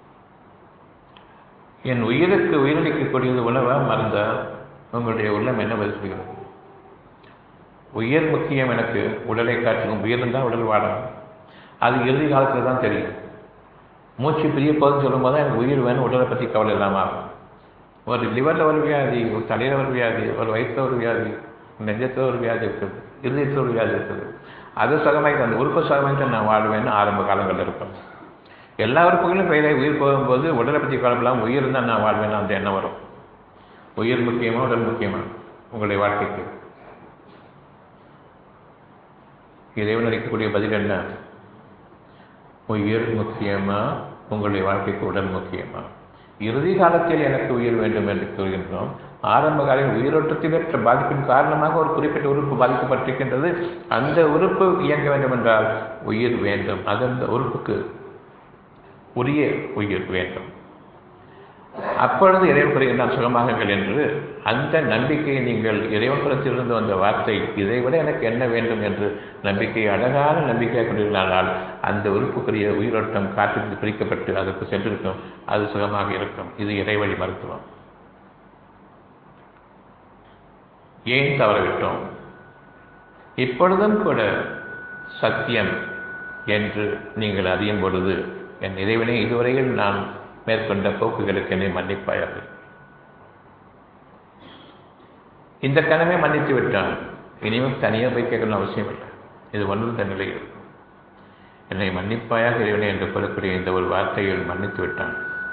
[SPEAKER 1] என் உயிருக்கு உயிரளிக்கக்கூடியது உணவா மருந்தா உங்களுடைய உள்ளம் என்ன பதில் சொல்கிறது உயிர் முக்கியம் எனக்கு உடலை காட்டிலும் உயிர் இருந்தால் உடல் வாடும் அது இறுதி காலத்தில் தான் தெரியும் மூச்சு பிரிய போதுன்னு சொல்லும்போது தான் எனக்கு உயிர் வேணும் உடலை பற்றி கவலை இல்லாமல் ஆகும் ஒரு லிவரில் ஒரு வியாதி ஒரு தலையில் ஒரு வியாதி ஒரு வயிற்றில் ஒரு வியாதி நெஞ்சத்தில் ஒரு வியாதி இருக்குது இருதயத்தில் ஒரு வியாதி இருக்குது அது சுகமாயிட்டு அந்த உறுப்பு சுகமாயிட்டு நான் வாழ்வேன்னு ஆரம்ப காலங்களில் இருக்கும் எல்லா உறுப்புகளும் பெயரை உயிர் போகும்போது உடலை பற்றி கவலைப்படாமல் உயிர் இருந்தால் நான் வாழ்வேன்னு அந்த எண்ணம் வரும் உயிர் முக்கியமா உடல் முக்கியமா உங்களுடைய வாழ்க்கைக்கு இறைவன் அளிக்கக்கூடிய பதில் என்ன உயிர் முக்கியமா உங்களுடைய வாழ்க்கைக்கு உடல் முக்கியமா இறுதி காலத்தில் எனக்கு உயிர் வேண்டும் என்று கூறுகின்றோம் ஆரம்ப காலையில் உயிரோட்டத்தில் பெற்ற பாதிப்பின் காரணமாக ஒரு குறிப்பிட்ட உறுப்பு பாதிக்கப்பட்டிருக்கின்றது அந்த உறுப்பு இயங்க வேண்டும் என்றால் உயிர் வேண்டும் அது அந்த உறுப்புக்கு உரிய உயிர் வேண்டும் அப்பொழுது இறைவன் கூறுகின்றான் சுகமாகுங்கள் என்று அந்த நம்பிக்கையை நீங்கள் இறைவன் புறத்திலிருந்து வந்த வார்த்தை இதை விட எனக்கு என்ன வேண்டும் என்று நம்பிக்கை அழகான நம்பிக்கையாக கொண்டிருந்தால் அந்த உறுப்புக்குரிய உயிரோட்டம் காற்றிற்கு பிரிக்கப்பட்டு அதற்கு சென்றிருக்கும் அது சுகமாக இருக்கும் இது இறைவழி மருத்துவம் ஏன் தவறவிட்டோம் இப்பொழுதும் கூட சத்தியம் என்று நீங்கள் அறியும் பொழுது என் இறைவனை இதுவரையில் நான் மேற்கொண்ட போக்குகளுக்கு என்னை மன்னிப்பாயாக இந்த கணமே மன்னித்து விட்டான் இனிமேல் தனியாக போய் கேட்கணும் அவசியம் இல்லை இது ஒன்று நிலையில் என்னை மன்னிப்பாயாக இறைவனை என்று சொல்லக்கூடிய இந்த ஒரு வார்த்தையில் மன்னித்து விட்டான்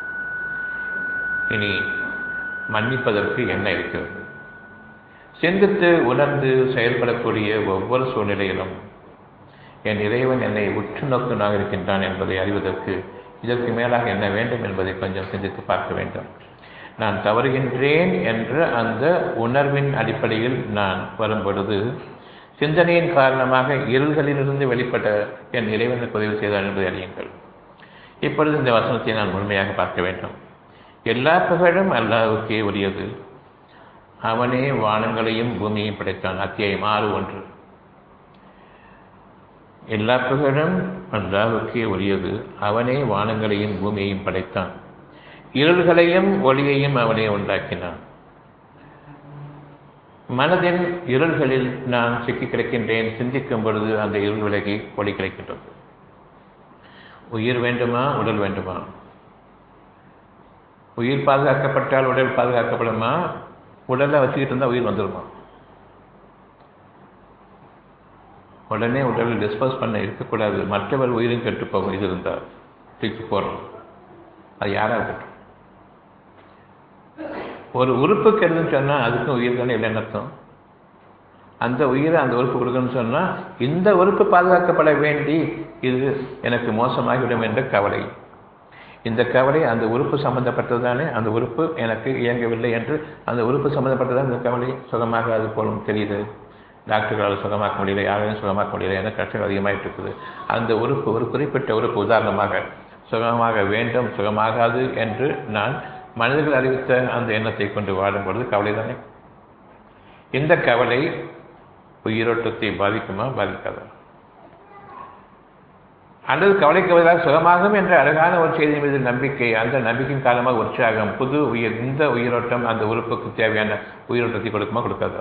[SPEAKER 1] இனி மன்னிப்பதற்கு என்ன இருக்கிறது சிந்தித்து உணர்ந்து செயல்படக்கூடிய ஒவ்வொரு சூழ்நிலையிலும் என் இறைவன் என்னை உற்று நோக்குனாக இருக்கின்றான் என்பதை அறிவதற்கு இதற்கு மேலாக என்ன வேண்டும் என்பதை கொஞ்சம் சிந்தித்து பார்க்க வேண்டும் நான் தவறுகின்றேன் என்ற அந்த உணர்வின் அடிப்படையில் நான் வரும் பொழுது சிந்தனையின் காரணமாக இருள்களிலிருந்து வெளிப்பட்ட என் இறைவனுக்கு உதவி செய்தார் என்பதை அறியுங்கள் இப்பொழுது இந்த வசனத்தை நான் முழுமையாக பார்க்க வேண்டும் எல்லா புகழும் அல்லாவுக்கே உரியது அவனே வானங்களையும் பூமியையும் படைத்தான் அத்தியாயம் ஆறு ஒன்று எல்லா புகழும் அல்லாவுக்கே உரியது அவனே வானங்களையும் பூமியையும் படைத்தான் இருள்களையும் ஒளியையும் அவனே உண்டாக்கினான் மனதின் இருள்களில் நான் சிக்கி கிடக்கின்றேன் சிந்திக்கும் பொழுது அந்த இருள் விலகி ஒளி கிடைக்கின்றது உயிர் வேண்டுமா உடல் வேண்டுமா உயிர் பாதுகாக்கப்பட்டால் உடல் பாதுகாக்கப்படுமா உடலை வச்சுக்கிட்டு இருந்தால் உயிர் வந்துடுமா உடனே உடலில் டிஸ்போஸ் பண்ண இருக்கக்கூடாது மற்றவர் உயிரும் கெட்டு போகும் இது இருந்தால் தூக்கி போடுறோம் அது யாராக இருக்கட்டும் ஒரு உறுப்பு கெடுதுன்னு சொன்னால் அதுக்கும் உயிர் தானே இல்லைன்னு அர்த்தம் அந்த உயிரை அந்த உறுப்பு கொடுக்கணும்னு சொன்னால் இந்த உறுப்பு பாதுகாக்கப்பட வேண்டி இது எனக்கு மோசமாகிவிடும் என்ற கவலை இந்த கவலை அந்த உறுப்பு சம்பந்தப்பட்டதானே அந்த உறுப்பு எனக்கு இயங்கவில்லை என்று அந்த உறுப்பு சம்பந்தப்பட்டதான் இந்த கவலை சுகமாக அது போலும் தெரியுது டாக்டர்களால் சுகமாக்க முடியல யாரையும் சுகமாக்க முடியல என கஷ்டம் அதிகமாகிட்டு இருக்குது அந்த உறுப்பு ஒரு குறிப்பிட்ட உறுப்பு உதாரணமாக சுகமாக வேண்டும் சுகமாகாது என்று நான் மனிதர்கள் அறிவித்த அந்த எண்ணத்தை கொண்டு வாடும் பொழுது கவலை தானே இந்த கவலை உயிரோட்டத்தை பாதிக்குமா பாதிக்காதா அல்லது கவலைக்கு பதிலாக சுகமாகும் என்ற அழகான ஒரு செய்தி மீது நம்பிக்கை அந்த நம்பிக்கையின் காரணமாக உற்சாகம் புது உயிர் இந்த உயிரோட்டம் அந்த உறுப்புக்கு தேவையான உயிரோட்டத்தை கொடுக்குமா கொடுக்காதா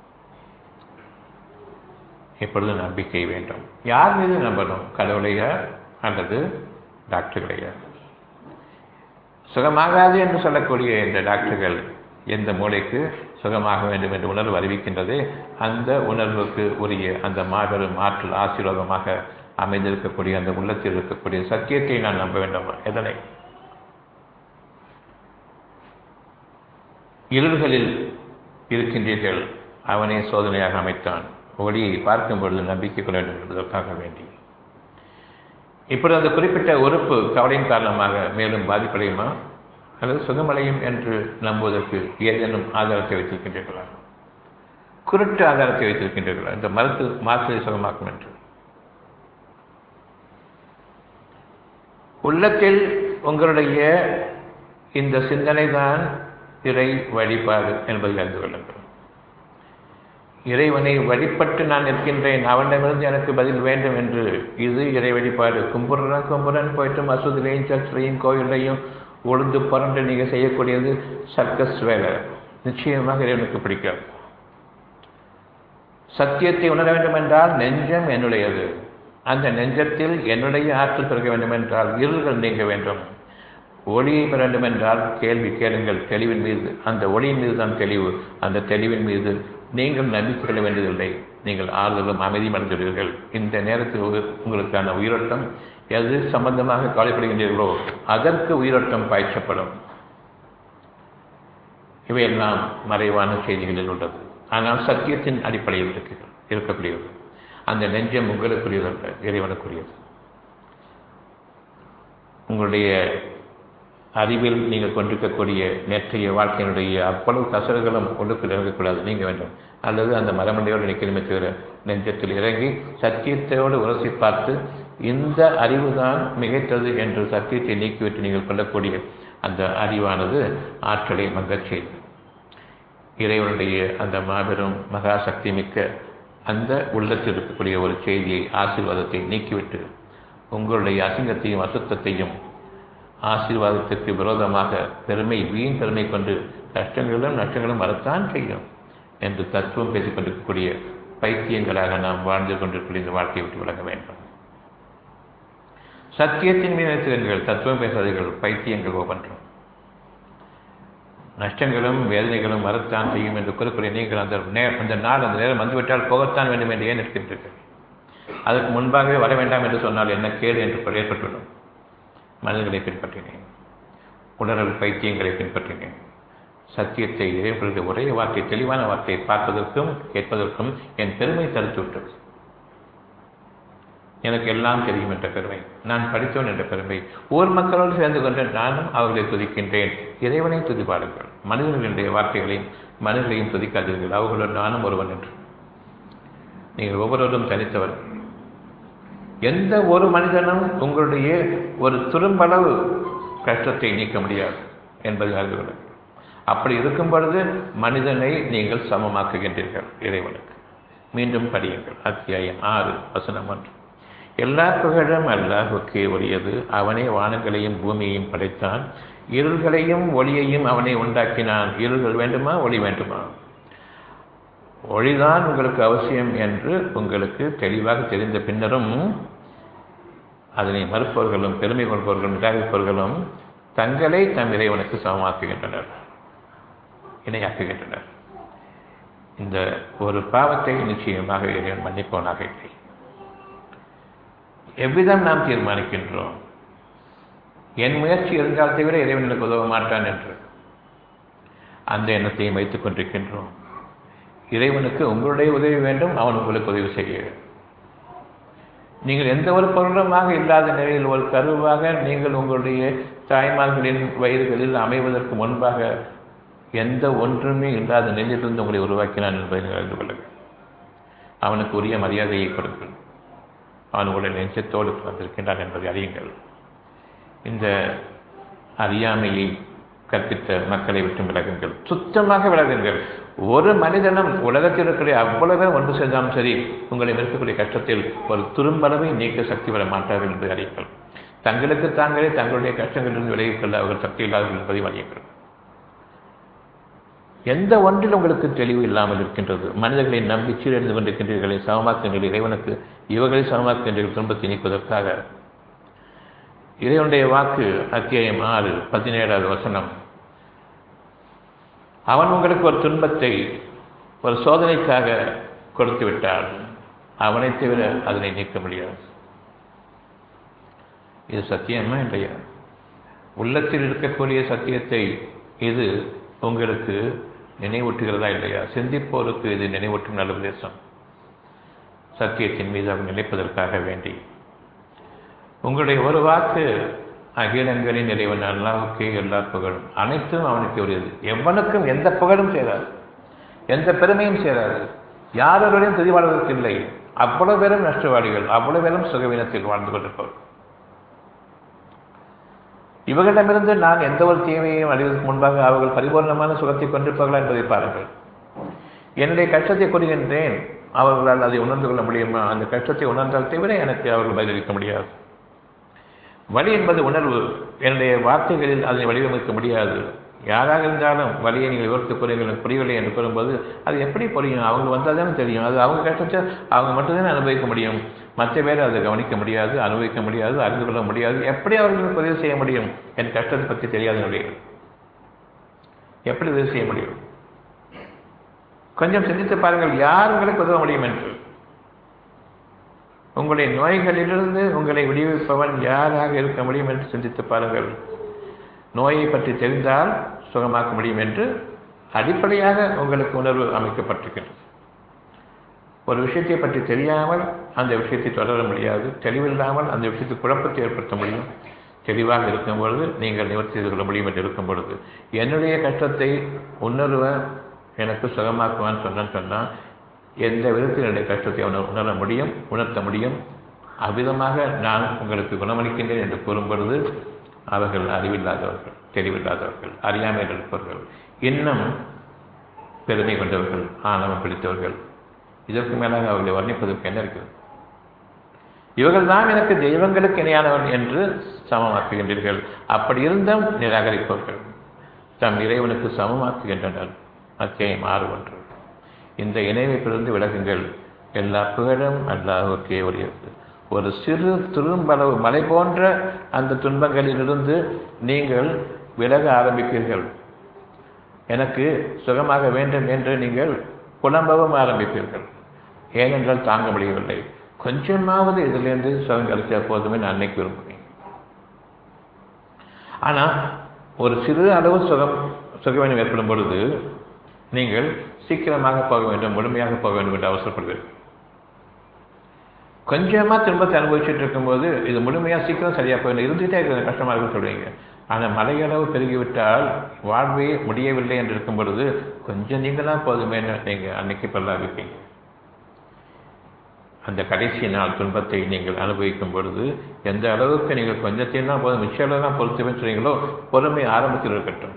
[SPEAKER 1] எப்பொழுது நம்பிக்கை வேண்டும் யார் மீது நம்பணும் கடவுளையா அல்லது டாக்டர்களையா சுகமாகாது என்று சொல்லக்கூடிய இந்த டாக்டர்கள் எந்த மூளைக்கு சுகமாக வேண்டும் என்ற உணர்வு அறிவிக்கின்றது அந்த உணர்வுக்கு உரிய அந்த மாபெரும் ஆற்றல் ஆசீர்வாதமாக அமைந்திருக்கக்கூடிய அந்த உள்ளத்தில் இருக்கக்கூடிய சத்தியத்தை நான் நம்ப வேண்டும் எதனை இருள்களில் இருக்கின்றீர்கள் அவனே சோதனையாக அமைத்தான் ஒளியை பார்க்கும் பொழுது நம்பிக்கை கொள்ள வேண்டும் என்பதற்காக வேண்டி இப்பொழுது அந்த குறிப்பிட்ட உறுப்பு கவலையின் காரணமாக மேலும் பாதிப்படையுமா அல்லது சுகமடையும் என்று நம்புவதற்கு ஏதேனும் ஆதாரத்தை வைத்திருக்கின்றீர்களா குருட்டு ஆதாரத்தை வைத்திருக்கின்றீர்களா இந்த மருத்து மாற்றத்தை சுகமாக்கும் என்று உள்ளத்தில் உங்களுடைய இந்த சிந்தனை தான் இறை வழிபாடு என்பதை அறிந்து கொள்ளுங்கள் இறைவனை வழிபட்டு நான் இருக்கின்றேன் அவனிடமிருந்து எனக்கு பதில் வேண்டும் என்று இது இறை வழிபாடு கும்புறன் கும்புறன் போயிட்டு மசூதிலையும் சர்ச்சிலையும் கோயிலையும் உளுந்து புரண்டு நீங்கள் செய்யக்கூடியது சர்க்கஸ் வேலை நிச்சயமாக இறைவனுக்கு பிடிக்காது சத்தியத்தை உணர வேண்டும் என்றால் நெஞ்சம் என்னுடையது அந்த நெஞ்சத்தில் என்னுடைய ஆற்றல் பெருக வேண்டும் என்றால் இருள்கள் நீங்க வேண்டும் ஒளியை பெற வேண்டும் என்றால் கேள்வி கேளுங்கள் தெளிவின் மீது அந்த ஒளியின் மீது தான் தெளிவு அந்த தெளிவின் மீது நீங்கள் நம்பிக்கை கொள்ள வேண்டியதில்லை நீங்கள் ஆறுதலும் அமைதியும் அடைந்துள்ளீர்கள் இந்த நேரத்தில் உங்களுக்கான உயிரோட்டம் எது சம்பந்தமாக கவலைப்படுகின்றீர்களோ அதற்கு உயிரோட்டம் பாய்ச்சப்படும் இவையெல்லாம் மறைவான செய்திகளில் உள்ளது ஆனால் சத்தியத்தின் அடிப்படையில் இருக்கு இருக்கக்கூடியது அந்த நெஞ்சம் உங்களுக்குரியதல்ல இறைவனுக்குரியது உங்களுடைய அறிவில் நீங்கள் கொண்டிருக்கக்கூடிய நேற்றைய வாழ்க்கையினுடைய அவ்வளவு கசறுகளும் உள்ளுக்குள் இறங்கக்கூடாது நீங்க வேண்டும் அல்லது அந்த மரமண்டையோடு நிற்கணுமே தவிர நெஞ்சத்தில் இறங்கி சத்தியத்தோடு உரசி பார்த்து இந்த அறிவு தான் மிகைத்தது என்று சத்தியத்தை நீக்கிவிட்டு நீங்கள் கொள்ளக்கூடிய அந்த அறிவானது ஆற்றலை மங்கச் செய்து இறைவனுடைய அந்த மாபெரும் மகா சக்தி மிக்க அந்த உள்ளத்தில் இருக்கக்கூடிய ஒரு செய்தியை ஆசீர்வாதத்தை நீக்கிவிட்டு உங்களுடைய அசிங்கத்தையும் அசுத்தத்தையும் ஆசீர்வாதத்திற்கு விரோதமாக பெருமை வீண் பெருமை கொண்டு கஷ்டங்களும் நஷ்டங்களும் வரத்தான் செய்யும் என்று தத்துவம் பேசிக் கொண்டிருக்கக்கூடிய பைத்தியங்களாக நாம் வாழ்ந்து கொண்டிருக்கிற இந்த வாழ்க்கையை விட்டு விலக வேண்டும் சத்தியத்தின் மீது நிறுத்துகிறீர்கள் தத்துவம் பேசாதீர்கள் பைத்தியங்கள் ஒவ்வொன்றும் நஷ்டங்களும் வேதனைகளும் வரத்தான் செய்யும் என்று கூறக்கூடிய நீங்கள் அந்த நே அந்த நாள் அந்த நேரம் வந்துவிட்டால் போகத்தான் வேண்டும் என்று ஏன் இருக்கின்றீர்கள் அதற்கு முன்பாகவே வர வேண்டாம் என்று சொன்னால் என்ன கேடு என்று ஏற்பட்டுள்ளோம் மனிதர்களை பின்பற்றினேன் உணர்வு பைத்தியங்களை பின்பற்றினேன் சத்தியத்தை இறைவனுடைய ஒரே வார்த்தை தெளிவான வார்த்தையை பார்ப்பதற்கும் கேட்பதற்கும் என் பெருமை தடுத்து விட்டது எனக்கு எல்லாம் தெரியும் என்ற பெருமை நான் படித்தவன் என்ற பெருமை ஊர் மக்களோடு சேர்ந்து கொண்டு நானும் அவர்களை துதிக்கின்றேன் இறைவனை துதிப்பாடுங்கள் மனிதர்களுடைய வார்த்தைகளையும் மனிதர்களையும் துதிக்காதீர்கள் அவர்களோடு நானும் ஒருவன் என்று நீங்கள் ஒவ்வொருவரும் தனித்தவர் எந்த ஒரு மனிதனும் உங்களுடைய ஒரு துரும்பளவு கஷ்டத்தை நீக்க முடியாது என்பதை அறிந்து கொள்ளுங்கள் அப்படி இருக்கும் பொழுது மனிதனை நீங்கள் சமமாக்குகின்றீர்கள் இறைவனுக்கு மீண்டும் படியுங்கள் அத்தியாயம் ஆறு வசனம் ஒன்று எல்லா புகழும் அல்லாஹுக்கே உரியது அவனே வானங்களையும் பூமியையும் படைத்தான் இருள்களையும் ஒளியையும் அவனை உண்டாக்கினான் இருள்கள் வேண்டுமா ஒளி வேண்டுமா ஒளிதான் உங்களுக்கு அவசியம் என்று உங்களுக்கு தெளிவாக தெரிந்த பின்னரும் அதனை மறுப்பவர்களும் பெருமை கொள்பவர்களும் நிராகரிப்பவர்களும் தங்களை தம் இறைவனுக்கு சமமாக்குகின்றனர் இணையாக்குகின்றனர் இந்த ஒரு பாவத்தை நிச்சயமாக இறைவன் மன்னிப்பவனாக இல்லை எவ்விதம் நாம் தீர்மானிக்கின்றோம் என் முயற்சி இருந்தால் தவிர இறைவன் எனக்கு உதவ மாட்டான் என்று அந்த எண்ணத்தையும் வைத்துக் கொண்டிருக்கின்றோம் இறைவனுக்கு உங்களுடைய உதவி வேண்டும் அவன் உங்களுக்கு உதவி செய்ய நீங்கள் எந்த ஒரு பொருளுமாக இல்லாத நிலையில் ஒரு கருவாக நீங்கள் உங்களுடைய தாய்மார்களின் வயதுகளில் அமைவதற்கு முன்பாக எந்த ஒன்றுமே இல்லாத நிலையிலிருந்து உங்களை உருவாக்கினான் என்பதை நீங்கள் அறிந்து கொள்ளுங்கள் அவனுக்கு உரிய மரியாதையை கொடுங்கள் அவன் உங்களுடைய நெஞ்சத்தோடு வந்திருக்கின்றான் என்பதை அறியுங்கள் இந்த அறியாமையை கற்பித்த மக்களை விட்டு விலகுங்கள் சுத்தமாக விலகுங்கள் ஒரு மனிதனும் உலகத்தில் இருக்கிற அவ்வளவு பேர் ஒன்று சேர்ந்தாலும் சரி உங்களை இருக்கக்கூடிய கஷ்டத்தில் ஒரு துரும்பளவை நீக்க சக்தி வர மாட்டார்கள் என்று அறியுங்கள் தங்களுக்கு தாங்களே தங்களுடைய கஷ்டங்களிலிருந்து விலகிக் கொள்ள அவர்கள் சக்தி இல்லாதவர்கள் என்பதை அறியுங்கள் எந்த ஒன்றில் உங்களுக்கு தெளிவு இல்லாமல் இருக்கின்றது மனிதர்களை நம்பி சீரழிந்து கொண்டிருக்கின்றீர்களை சமமாக்குகின்ற இறைவனுக்கு இவர்களை சமமாக்குகின்ற துன்பத்தை நீக்குவதற்காக இறைவனுடைய வாக்கு அத்தியாயம் ஆறு பதினேழாவது வசனம் அவன் உங்களுக்கு ஒரு துன்பத்தை ஒரு சோதனைக்காக கொடுத்து விட்டால் அவனை தவிர அதனை நீக்க முடியாது இது சத்தியமா இல்லையா உள்ளத்தில் இருக்கக்கூடிய சத்தியத்தை இது உங்களுக்கு நினைவூட்டுகிறதா இல்லையா சிந்திப்போருக்கு இது நினைவூட்டும் நல்ல உபதேசம் சத்தியத்தின் மீது அவர் நினைப்பதற்காக வேண்டி உங்களுடைய ஒரு வாக்கு அகிலங்களின் இறைவன் அல்லாவுக்கே எல்லா புகழும் அனைத்தும் அவனுக்கு உரியது எவனுக்கும் எந்த புகழும் சேராது எந்த பெருமையும் சேராது யாரோடையும் துதி இல்லை அவ்வளவு பேரும் நஷ்டவாளிகள் அவ்வளவு பேரும் சுகவீனத்தில் வாழ்ந்து கொண்டிருப்பவர் இவர்களிடமிருந்து நான் எந்த ஒரு தீமையையும் அடைவதற்கு முன்பாக அவர்கள் பரிபூர்ணமான சுகத்தை கொண்டிருப்பார்களா என்பதை பாருங்கள் என்னுடைய கஷ்டத்தை கூறுகின்றேன் அவர்களால் அதை உணர்ந்து கொள்ள முடியுமா அந்த கஷ்டத்தை உணர்ந்தால் தவிர எனக்கு அவர்கள் பதிலளிக்க முடியாது வலி என்பது உணர்வு என்னுடைய வார்த்தைகளில் அதனை வடிவமைக்க முடியாது யாராக இருந்தாலும் வலியை நீங்கள் விவரித்து கூறுங்கள் புரியவில்லை என்று கூறும்போது அது எப்படி புரியும் அவங்க வந்தால் தானே தெரியும் அது அவங்க கஷ்டத்தை அவங்க மட்டும்தானே அனுபவிக்க முடியும் மற்ற பேர் அதை கவனிக்க முடியாது அனுபவிக்க முடியாது அறிந்து கொள்ள முடியாது எப்படி அவர்களுக்கு உதவி செய்ய முடியும் என் கஷ்டத்தை பற்றி தெரியாத நிலையில் எப்படி உதவி செய்ய முடியும் கொஞ்சம் சிந்தித்து பாருங்கள் யார் உங்களுக்கு உதவ முடியும் என்று உங்களுடைய நோய்களிலிருந்து உங்களை விடுவிப்பவன் யாராக இருக்க முடியும் என்று சிந்தித்து பாருங்கள் நோயை பற்றி தெரிந்தால் சுகமாக்க முடியும் என்று அடிப்படையாக உங்களுக்கு உணர்வு அமைக்கப்பட்டிருக்கிறது ஒரு விஷயத்தை பற்றி தெரியாமல் அந்த விஷயத்தை தொடர முடியாது தெளிவில்லாமல் அந்த விஷயத்தை குழப்பத்தை ஏற்படுத்த முடியும் தெளிவாக இருக்கும் பொழுது நீங்கள் நிவர்த்தி செய்து கொள்ள முடியும் என்று இருக்கும் பொழுது என்னுடைய கஷ்டத்தை உணர்வை எனக்கு சுகமாக்குவான்னு சொன்னான்னு சொன்னால் எந்த விதத்தில் என்னுடைய கஷ்டத்தை உணர் உணர முடியும் உணர்த்த முடியும் அவ்விதமாக நான் உங்களுக்கு குணமளிக்கின்றேன் என்று கூறும் பொழுது அவர்கள் அறிவில்லாதவர்கள் தெளிவில்லாதவர்கள் அறியாமல் இருப்பவர்கள் இன்னும் பெருமை கொண்டவர்கள் ஆணவம் பிடித்தவர்கள் இதற்கு மேலாக அவர்களை வர்ணிப்பதற்கு என்ன இருக்கிறது இவர்கள் தான் எனக்கு தெய்வங்களுக்கு இணையானவன் என்று சமமாக்குகின்றீர்கள் அப்படி இருந்தும் நிராகரிப்பவர்கள் தம் இறைவனுக்கு சமமாக்குகின்றனர் அத்தியாயம் ஆறு ஒன்று இந்த இணைவைப்பிலிருந்து விலகுங்கள் எல்லா புகழும் அல்லாஹுக்கே உரியது ஒரு சிறு துரும்பளவு மலை போன்ற அந்த துன்பங்களிலிருந்து நீங்கள் விலக ஆரம்பிப்பீர்கள் எனக்கு சுகமாக வேண்டும் என்று நீங்கள் புலம்பவும் ஆரம்பிப்பீர்கள் ஏனென்றால் தாங்க முடியவில்லை கொஞ்சமாவது இதிலிருந்து சுகம் கிடைச்சா போதுமே நான் அன்னைக்கு விரும்புவேன் ஆனால் ஒரு சிறு அளவு சுகம் சுகவீனம் ஏற்படும் பொழுது நீங்கள் சீக்கிரமாக போக வேண்டும் முழுமையாக போக வேண்டும் என்று அவசரப்படுவீர்கள் கொஞ்சமாக துன்பத்தை அனுபவிச்சுட்டு இருக்கும்போது இது முழுமையாக சீக்கிரம் சரியாக போயிடும் இருந்துகிட்டே இருக்கிறது கஷ்டமாக இருக்குன்னு சொல்லுவீங்க ஆனால் மலையளவு பெருகிவிட்டால் வாழ்வே முடியவில்லை என்று இருக்கும் பொழுது கொஞ்சம் நீங்களாக போதுமே நீங்கள் அன்னைக்கு பல்லாவிப்பீங்க அந்த கடைசி நாள் துன்பத்தை நீங்கள் அனுபவிக்கும் பொழுது எந்த அளவுக்கு நீங்கள் கொஞ்சத்தையும் தான் போதும் மிச்ச அளவு தான் பொறுத்துவேன்னு சொன்னீங்களோ பொறுமை ஆரம்பத்தில் இருக்கட்டும்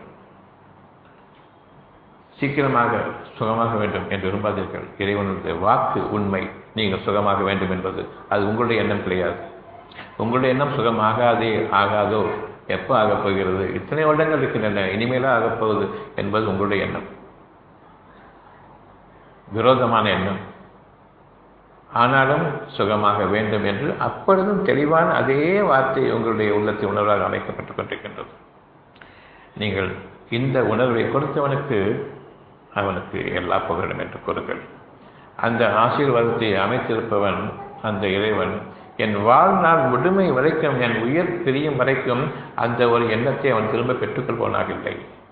[SPEAKER 1] சீக்கிரமாக சுகமாக வேண்டும் என்று விரும்பாதீர்கள் இறைவனுடைய வாக்கு உண்மை நீங்கள் சுகமாக வேண்டும் என்பது அது உங்களுடைய எண்ணம் கிடையாது உங்களுடைய எண்ணம் சுகமாகாதே ஆகாதோ எப்போ ஆகப் போகிறது இத்தனை வருடங்கள் இருக்கின்றன இனிமேலாக ஆகப் போகுது என்பது உங்களுடைய எண்ணம் விரோதமான எண்ணம் ஆனாலும் சுகமாக வேண்டும் என்று அப்பொழுதும் தெளிவான அதே வார்த்தை உங்களுடைய உள்ளத்தை உணர்வாக அமைக்கப்பட்டுக் கொண்டிருக்கின்றது நீங்கள் இந்த உணர்வை கொடுத்தவனுக்கு அவனுக்கு எல்லா புகழும் என்று கூறுங்கள் அந்த ஆசீர்வாதத்தை அமைத்திருப்பவன் அந்த இறைவன் என் வாழ்நாள் முழுமை வரைக்கும் என் உயிர் பிரியும் வரைக்கும் அந்த ஒரு எண்ணத்தை அவன் திரும்ப பெற்றுக்கொள்பவனாக இல்லை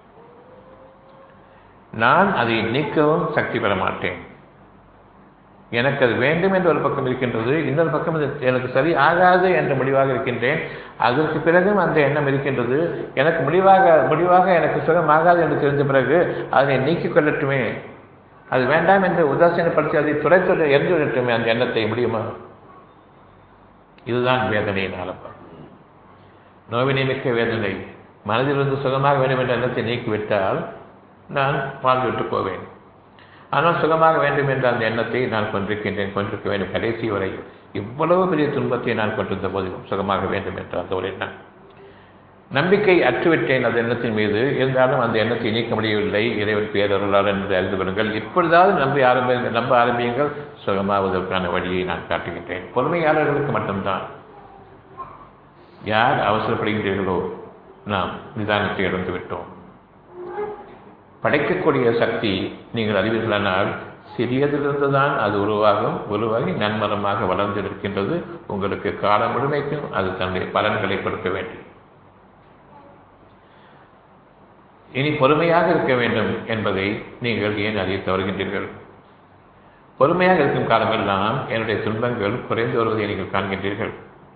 [SPEAKER 1] நான் அதை நீக்கவும் சக்தி பெற மாட்டேன் எனக்கு அது வேண்டும் என்ற ஒரு பக்கம் இருக்கின்றது இன்னொரு பக்கம் இது எனக்கு சரி ஆகாது என்ற முடிவாக இருக்கின்றேன் அதற்கு பிறகும் அந்த எண்ணம் இருக்கின்றது எனக்கு முடிவாக முடிவாக எனக்கு சுகமாகாது என்று தெரிந்த பிறகு அதனை நீக்கிக் கொள்ளட்டுமே அது வேண்டாம் என்று உதாசீனப்படுத்தி அதை துடைத்து எரிந்து விடட்டுமே அந்த எண்ணத்தை முடியுமா இதுதான் வேதனையின் ஆரம்பம் நோவினை மிக்க வேதனை மனதிலிருந்து சுகமாக வேண்டும் என்ற எண்ணத்தை நீக்கிவிட்டால் நான் வாழ்ந்துவிட்டு போவேன் ஆனால் சுகமாக வேண்டும் என்ற அந்த எண்ணத்தை நான் கொண்டிருக்கின்றேன் கொண்டிருக்க வேண்டும் கடைசி வரை இவ்வளவு பெரிய துன்பத்தை நான் கொண்டிருந்த போதிலும் சுகமாக வேண்டும் என்ற அந்த ஒரு எண்ணம் நம்பிக்கை அற்றுவிட்டேன் அந்த எண்ணத்தின் மீது இருந்தாலும் அந்த எண்ணத்தை நீக்க முடியவில்லை இறைவன் பேரருளால் என்று அறிந்து கொள்ளுங்கள் இப்பொழுதாவது நம்பி ஆரம்பி நம்ப ஆரம்பியுங்கள் சுகமாவதற்கான வழியை நான் காட்டுகின்றேன் பொறுமையாளர்களுக்கு மட்டும்தான் யார் அவசரப்படுகின்றீர்களோ நாம் நிதானத்தை இழந்து விட்டோம் படைக்கக்கூடிய சக்தி நீங்கள் அறிவீர்களானால் சிறியதிலிருந்து தான் அது உருவாகும் உருவாகி நன்மரமாக வளர்ந்திருக்கின்றது உங்களுக்கு காலம் முழுமைக்கும் அது தன்னுடைய பலன்களை கொடுக்க வேண்டும் இனி பொறுமையாக இருக்க வேண்டும் என்பதை நீங்கள் ஏன் அறிய தவறுகின்றீர்கள் பொறுமையாக இருக்கும் காலமெல்லாம் என்னுடைய துன்பங்கள் குறைந்து வருவதை நீங்கள் காண்கின்றீர்கள்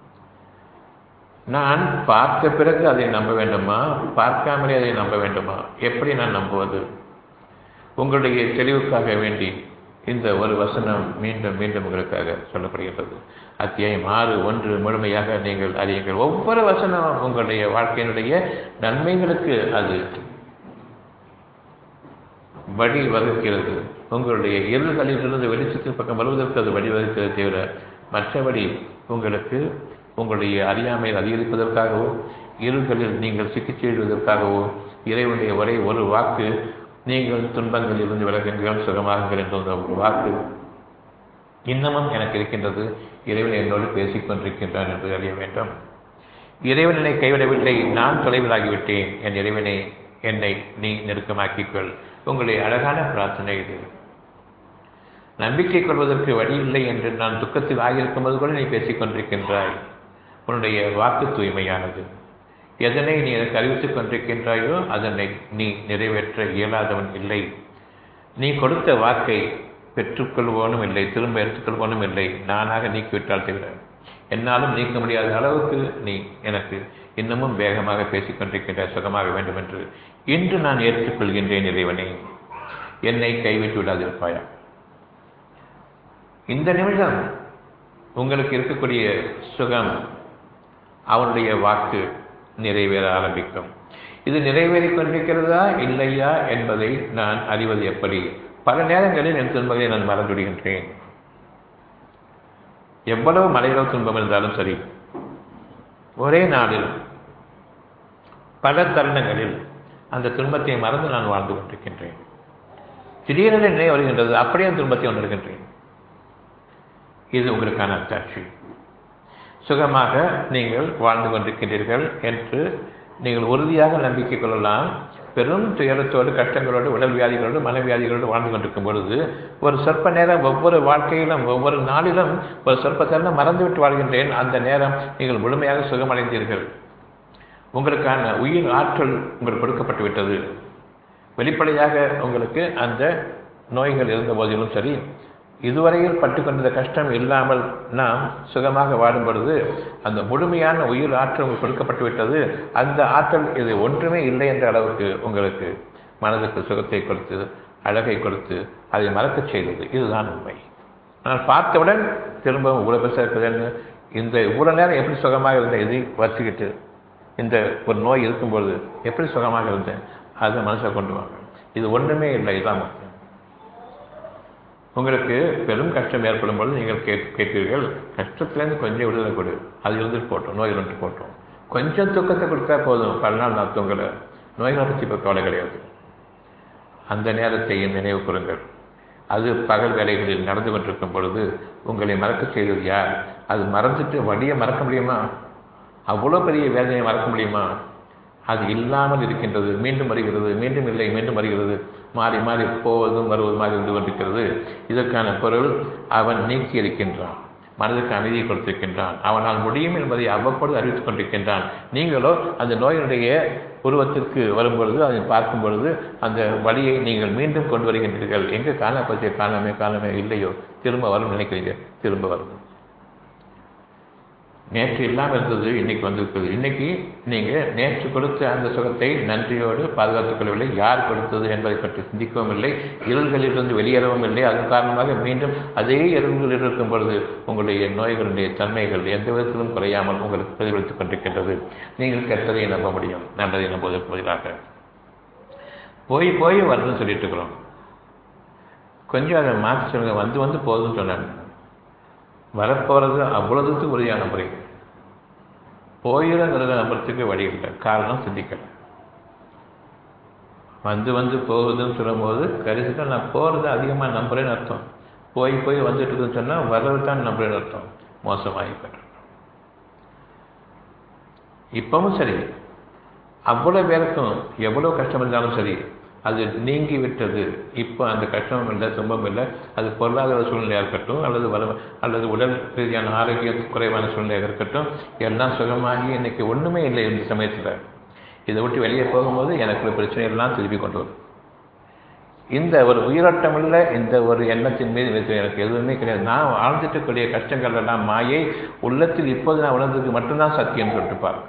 [SPEAKER 1] நான் பார்த்த பிறகு அதை நம்ப வேண்டுமா பார்க்காமலே அதை நம்ப வேண்டுமா எப்படி நான் நம்புவது உங்களுடைய தெளிவுக்காக வேண்டி இந்த ஒரு வசனம் மீண்டும் மீண்டும் உங்களுக்காக சொல்லப்படுகின்றது அத்தியாயம் ஆறு ஒன்று முழுமையாக நீங்கள் அறியுங்கள் ஒவ்வொரு வசனமும் உங்களுடைய வாழ்க்கையினுடைய நன்மைகளுக்கு அது வழி வகுக்கிறது உங்களுடைய இருள்களிலிருந்து வெளிச்சத்தின் பக்கம் வருவதற்கு அது வழிவகுக்கிறது தவிர மற்றபடி உங்களுக்கு உங்களுடைய அறியாமையை அதிகரிப்பதற்காகவோ இருள்களில் நீங்கள் சிகிச்சை எழுவதற்காகவோ இறைவனுடைய ஒரே ஒரு வாக்கு நீங்கள் துன்பங்களில் இருந்து விலகுங்கள் சுகமாகுங்கள் என்ற ஒரு வாக்கு இன்னமும் எனக்கு இருக்கின்றது இறைவன் என்னோடு பேசிக் கொண்டிருக்கின்றான் என்று அறிய வேண்டும் இறைவன் என்னை கைவிடவில்லை நான் தொலைவிலாகிவிட்டேன் என் இறைவனை என்னை நீ நெருக்கமாக்கிக்கொள் உங்களுடைய அழகான பிரார்த்தனை இது நம்பிக்கை கொள்வதற்கு வழி இல்லை என்று நான் துக்கத்தில் ஆகியிருக்கும் போது கூட நீ பேசிக் கொண்டிருக்கின்றாய் உன்னுடைய வாக்கு தூய்மையானது எதனை நீ எனக்கு அறிவித்துக் கொண்டிருக்கின்றாயோ அதனை நீ நிறைவேற்ற இயலாதவன் இல்லை நீ கொடுத்த வாக்கை பெற்றுக்கொள்வோனும் இல்லை திரும்ப எடுத்துக்கொள்வோனும் இல்லை நானாக நீக்கிவிட்டால் தவிர என்னாலும் நீக்க முடியாத அளவுக்கு நீ எனக்கு இன்னமும் வேகமாக பேசிக் கொண்டிருக்கின்ற சுகமாக வேண்டும் என்று இன்று நான் ஏற்றுக்கொள்கின்றேன் இறைவனை என்னை கைவிட்டு விடாதிருப்பாயா இந்த நிமிடம் உங்களுக்கு இருக்கக்கூடிய சுகம் அவனுடைய வாக்கு நிறைவேற ஆரம்பிக்கும் இது நிறைவேறிக் கொண்டிருக்கிறதா இல்லையா என்பதை நான் அறிவது எப்படி பல நேரங்களில் என் துன்பங்களை நான் மறந்துவிடுகின்றேன் எவ்வளவு மலையிலோ துன்பம் இருந்தாலும் சரி ஒரே நாளில் பல தருணங்களில் அந்த துன்பத்தை மறந்து நான் வாழ்ந்து கொண்டிருக்கின்றேன் திடீரென நினைவு வருகின்றது அப்படியே துன்பத்தை உணர்கின்றேன் இது உங்களுக்கான அத்தாட்சி சுகமாக நீங்கள் வாழ்ந்து கொண்டிருக்கின்றீர்கள் என்று நீங்கள் உறுதியாக நம்பிக்கை கொள்ளலாம் பெரும் துயரத்தோடு கஷ்டங்களோடு உடல் வியாதிகளோடு மனவியாதிகளோடு வாழ்ந்து கொண்டிருக்கும் பொழுது ஒரு சொற்ப நேரம் ஒவ்வொரு வாழ்க்கையிலும் ஒவ்வொரு நாளிலும் ஒரு சொற்ப தருணம் மறந்துவிட்டு வாழ்கின்றேன் அந்த நேரம் நீங்கள் முழுமையாக சுகமடைந்தீர்கள் உங்களுக்கான உயிர் ஆற்றல் உங்களுக்கு கொடுக்கப்பட்டு விட்டது வெளிப்படையாக உங்களுக்கு அந்த நோய்கள் இருந்த போதிலும் சரி இதுவரையில் பட்டு கொண்டிருந்த கஷ்டம் இல்லாமல் நாம் சுகமாக வாடும் பொழுது அந்த முழுமையான உயிர் ஆற்றல் உங்களுக்கு கொடுக்கப்பட்டு விட்டது அந்த ஆற்றல் இது ஒன்றுமே இல்லை என்ற அளவுக்கு உங்களுக்கு மனதுக்கு சுகத்தை கொடுத்து அழகை கொடுத்து அதை மறக்கச் செய்தது இதுதான் உண்மை நான் பார்த்தவுடன் திரும்பவும் இவ்வளோ பெருசாக இருக்குதுன்னு இந்த இவ்வளோ நேரம் எப்படி சுகமாக இருந்தேன் இதை வச்சுக்கிட்டு இந்த ஒரு நோய் இருக்கும்பொழுது எப்படி சுகமாக இருந்தேன் அதை மனசில் கொண்டு வாங்க இது ஒன்றுமே இல்லை இதான் முக்கியம் உங்களுக்கு பெரும் கஷ்டம் ஏற்படும் பொழுது நீங்கள் கேட் கேட்கிறீர்கள் கஷ்டத்துலேருந்து கொஞ்சம் விடுதலை கொடு அது இருந்துட்டு போட்டோம் நோய் இருந்துட்டு போட்டோம் கொஞ்சம் தூக்கத்தை கொடுத்தா போதும் பல நாள் நான் தூங்கலை நோய்களை பற்றி இப்போ கவலை கிடையாது அந்த நேரத்தையும் நினைவு கூறுங்கள் அது பகல் வேலைகளில் நடந்து கொண்டிருக்கும் பொழுது உங்களை மறக்க செய்தது யார் அது மறந்துட்டு வழியை மறக்க முடியுமா அவ்வளோ பெரிய வேதனையை மறக்க முடியுமா அது இல்லாமல் இருக்கின்றது மீண்டும் வருகிறது மீண்டும் இல்லை மீண்டும் வருகிறது மாறி மாறி போவதும் வருவதுமாக இருந்து கொண்டிருக்கிறது இதற்கான பொருள் அவன் நீக்கி இருக்கின்றான் மனதுக்கு அமைதியை கொடுத்திருக்கின்றான் அவனால் முடியும் என்பதை அவ்வப்பொழுது அறிவித்துக் கொண்டிருக்கின்றான் நீங்களோ அந்த நோயினுடைய உருவத்திற்கு வரும்பொழுது அதை பார்க்கும் பொழுது அந்த வழியை நீங்கள் மீண்டும் கொண்டு வருகின்றீர்கள் எங்கே காணப்பற்றிய காணாமே காணாமே இல்லையோ திரும்ப வரும் நினைக்கிறீங்க திரும்ப வரும் நேற்று இல்லாமல் இருந்தது இன்னைக்கு வந்திருக்குது இன்னைக்கு நீங்கள் நேற்று கொடுத்த அந்த சுகத்தை நன்றியோடு பாதுகாத்துக் கொள்ளவில்லை யார் கொடுத்தது என்பதை பற்றி சிந்திக்கவும் இல்லை இருள்களிலிருந்து வெளியேறவும் இல்லை அதன் காரணமாக மீண்டும் அதே இருள்களில் இருக்கும் பொழுது உங்களுடைய நோய்களுடைய தன்மைகள் எந்த விதத்திலும் குறையாமல் உங்களுக்கு பிரதிபலித்துக் கொண்டிருக்கின்றது நீங்கள் கெட்டதை நம்ப முடியும் நல்லதை நம்புவதற்கு பதிலாக போய் போய் வருதுன்னு சொல்லிட்டு இருக்கிறோம் கொஞ்சம் அதை மாற்றி சொல்லுங்க வந்து வந்து போகுதுன்னு சொன்னாங்க வரப்போகிறது அவ்வளவுக்கு உறுதியாக நம்புறீங்க போயிடங்கிறத நம்புறதுக்கு வழி இல்லை காரணம் சிந்திக்கல வந்து வந்து போகுதுன்னு சொல்லும்போது கடைசியில் நான் போகிறத அதிகமாக நம்புறேன்னு அர்த்தம் போய் போய் வந்துட்டு இருக்குன்னு சொன்னால் வரது தான் நம்புறேன்னு அர்த்தம் மோசமாகி பெற்றோம் இப்பவும் சரி அவ்வளோ பேருக்கும் எவ்வளோ கஷ்டம் இருந்தாலும் சரி அது நீங்கி விட்டது இப்போ அந்த கஷ்டமும் இல்லை துன்பம் இல்லை அது பொருளாதார சூழ்நிலையாக இருக்கட்டும் அல்லது வர அல்லது உடல் ரீதியான ஆரோக்கிய குறைவான சூழ்நிலையாக இருக்கட்டும் எல்லாம் சுகமாகி இன்னைக்கு ஒன்றுமே இல்லை இந்த சமயத்தில் இதை விட்டு வெளியே போகும்போது எனக்கு பிரச்சனை எல்லாம் திருப்பி கொண்டு வரும் இந்த ஒரு உயிரோட்டம் இல்லை இந்த ஒரு எண்ணத்தின் மீது வைத்து எனக்கு எதுவுமே கிடையாது நான் வாழ்ந்துட்டுக்கூடிய கஷ்டங்கள் எல்லாம் மாயை உள்ளத்தில் இப்போது நான் உணர்ந்ததுக்கு மட்டும்தான் சத்தியம் சொல்லிட்டு பாருங்க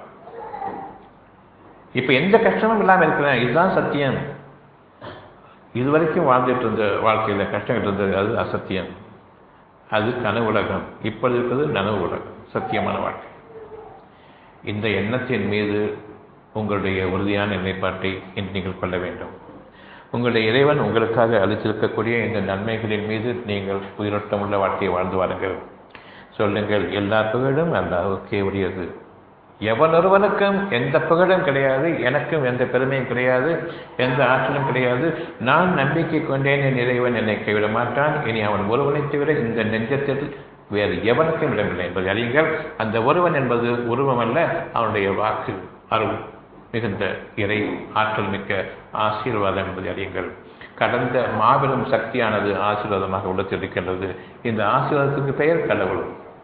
[SPEAKER 1] இப்போ எந்த கஷ்டமும் இல்லாமல் இருக்கிறேன் இதுதான் சத்தியம் இதுவரைக்கும் வாழ்ந்துட்டு இருந்த வாழ்க்கையில் கஷ்டங்கள் இருந்தது அது அசத்தியம் அது கனவு உலகம் இப்பொழுது இருக்கிறது நனவு உலகம் சத்தியமான வாழ்க்கை இந்த எண்ணத்தின் மீது உங்களுடைய உறுதியான நிலைப்பாட்டை இன்று நீங்கள் கொள்ள வேண்டும் உங்களுடைய இறைவன் உங்களுக்காக அளித்திருக்கக்கூடிய இந்த நன்மைகளின் மீது நீங்கள் உயிரோட்டமுள்ள வாழ்க்கையை வாழ்ந்து வாருங்கள் சொல்லுங்கள் எல்லா புகழும் அல்லாவுக்கே உரியது எவனொருவனுக்கும் எந்த புகழும் கிடையாது எனக்கும் எந்த பெருமையும் கிடையாது எந்த ஆற்றலும் கிடையாது நான் நம்பிக்கை கொண்டேன் என் இறைவன் என்னை கைவிட மாட்டான் இனி அவன் ஒருவனை தவிர இந்த நெஞ்சத்தில் வேறு எவனுக்கும் இடமில்லை என்பதை அறியுங்கள் அந்த ஒருவன் என்பது உருவமல்ல அவனுடைய வாக்கு அருள் மிகுந்த இறை ஆற்றல் மிக்க ஆசீர்வாதம் என்பதை அறியுங்கள் கடந்த மாபெரும் சக்தியானது ஆசீர்வாதமாக உள்ளத்தில் இருக்கின்றது இந்த ஆசீர்வாதத்துக்கு பெயர் கடவுள்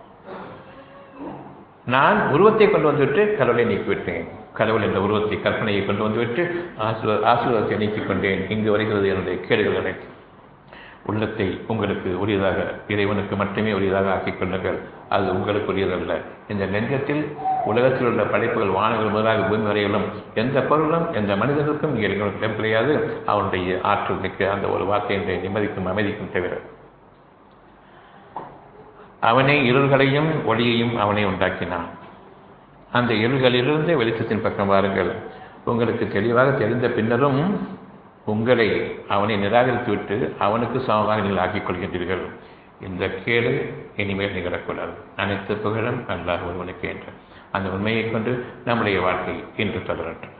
[SPEAKER 1] நான் உருவத்தை கொண்டு வந்துவிட்டு கடவுளை நீக்கிவிட்டேன் கடவுள் என்ற உருவத்தை கற்பனையை கொண்டு வந்துவிட்டு ஆசீர்வா ஆசீர்வாதத்தை நீக்கிக் கொண்டேன் இங்கு வருகிறது என்னுடைய கேடுகள் அனைத்து உள்ளத்தை உங்களுக்கு உரியதாக இறைவனுக்கு மட்டுமே உரியதாக ஆக்கிக் கொள்ளுங்கள் அது உங்களுக்கு உரியதல்ல இந்த நெஞ்சத்தில் உலகத்தில் உள்ள படைப்புகள் வானங்கள் முதலாக பூமி வரையிலும் எந்த பொருளும் எந்த மனிதனுக்கும் இறைவனுக்கு இடம் கிடையாது அவனுடைய ஆற்றல் மிக்க அந்த ஒரு வார்த்தையினுடைய நிம்மதிக்கும் அமைதிக்கும் தவிர அவனே இருள்களையும் ஒளியையும் அவனே உண்டாக்கினான் அந்த இருள்களிலிருந்து வெளிச்சத்தின் பக்கம் வாருங்கள் உங்களுக்கு தெளிவாக தெரிந்த பின்னரும் உங்களை அவனை நிராகரித்துவிட்டு அவனுக்கு சமமாக நீங்கள் ஆக்கிக் கொள்கின்றீர்கள் இந்த கேடு இனிமேல் நிகழக்கூடாது அனைத்து புகழும் அல்லாஹ் ஒருவனுக்கு என்று அந்த உண்மையை கொண்டு நம்முடைய வாழ்க்கை இன்று தொடரட்டும்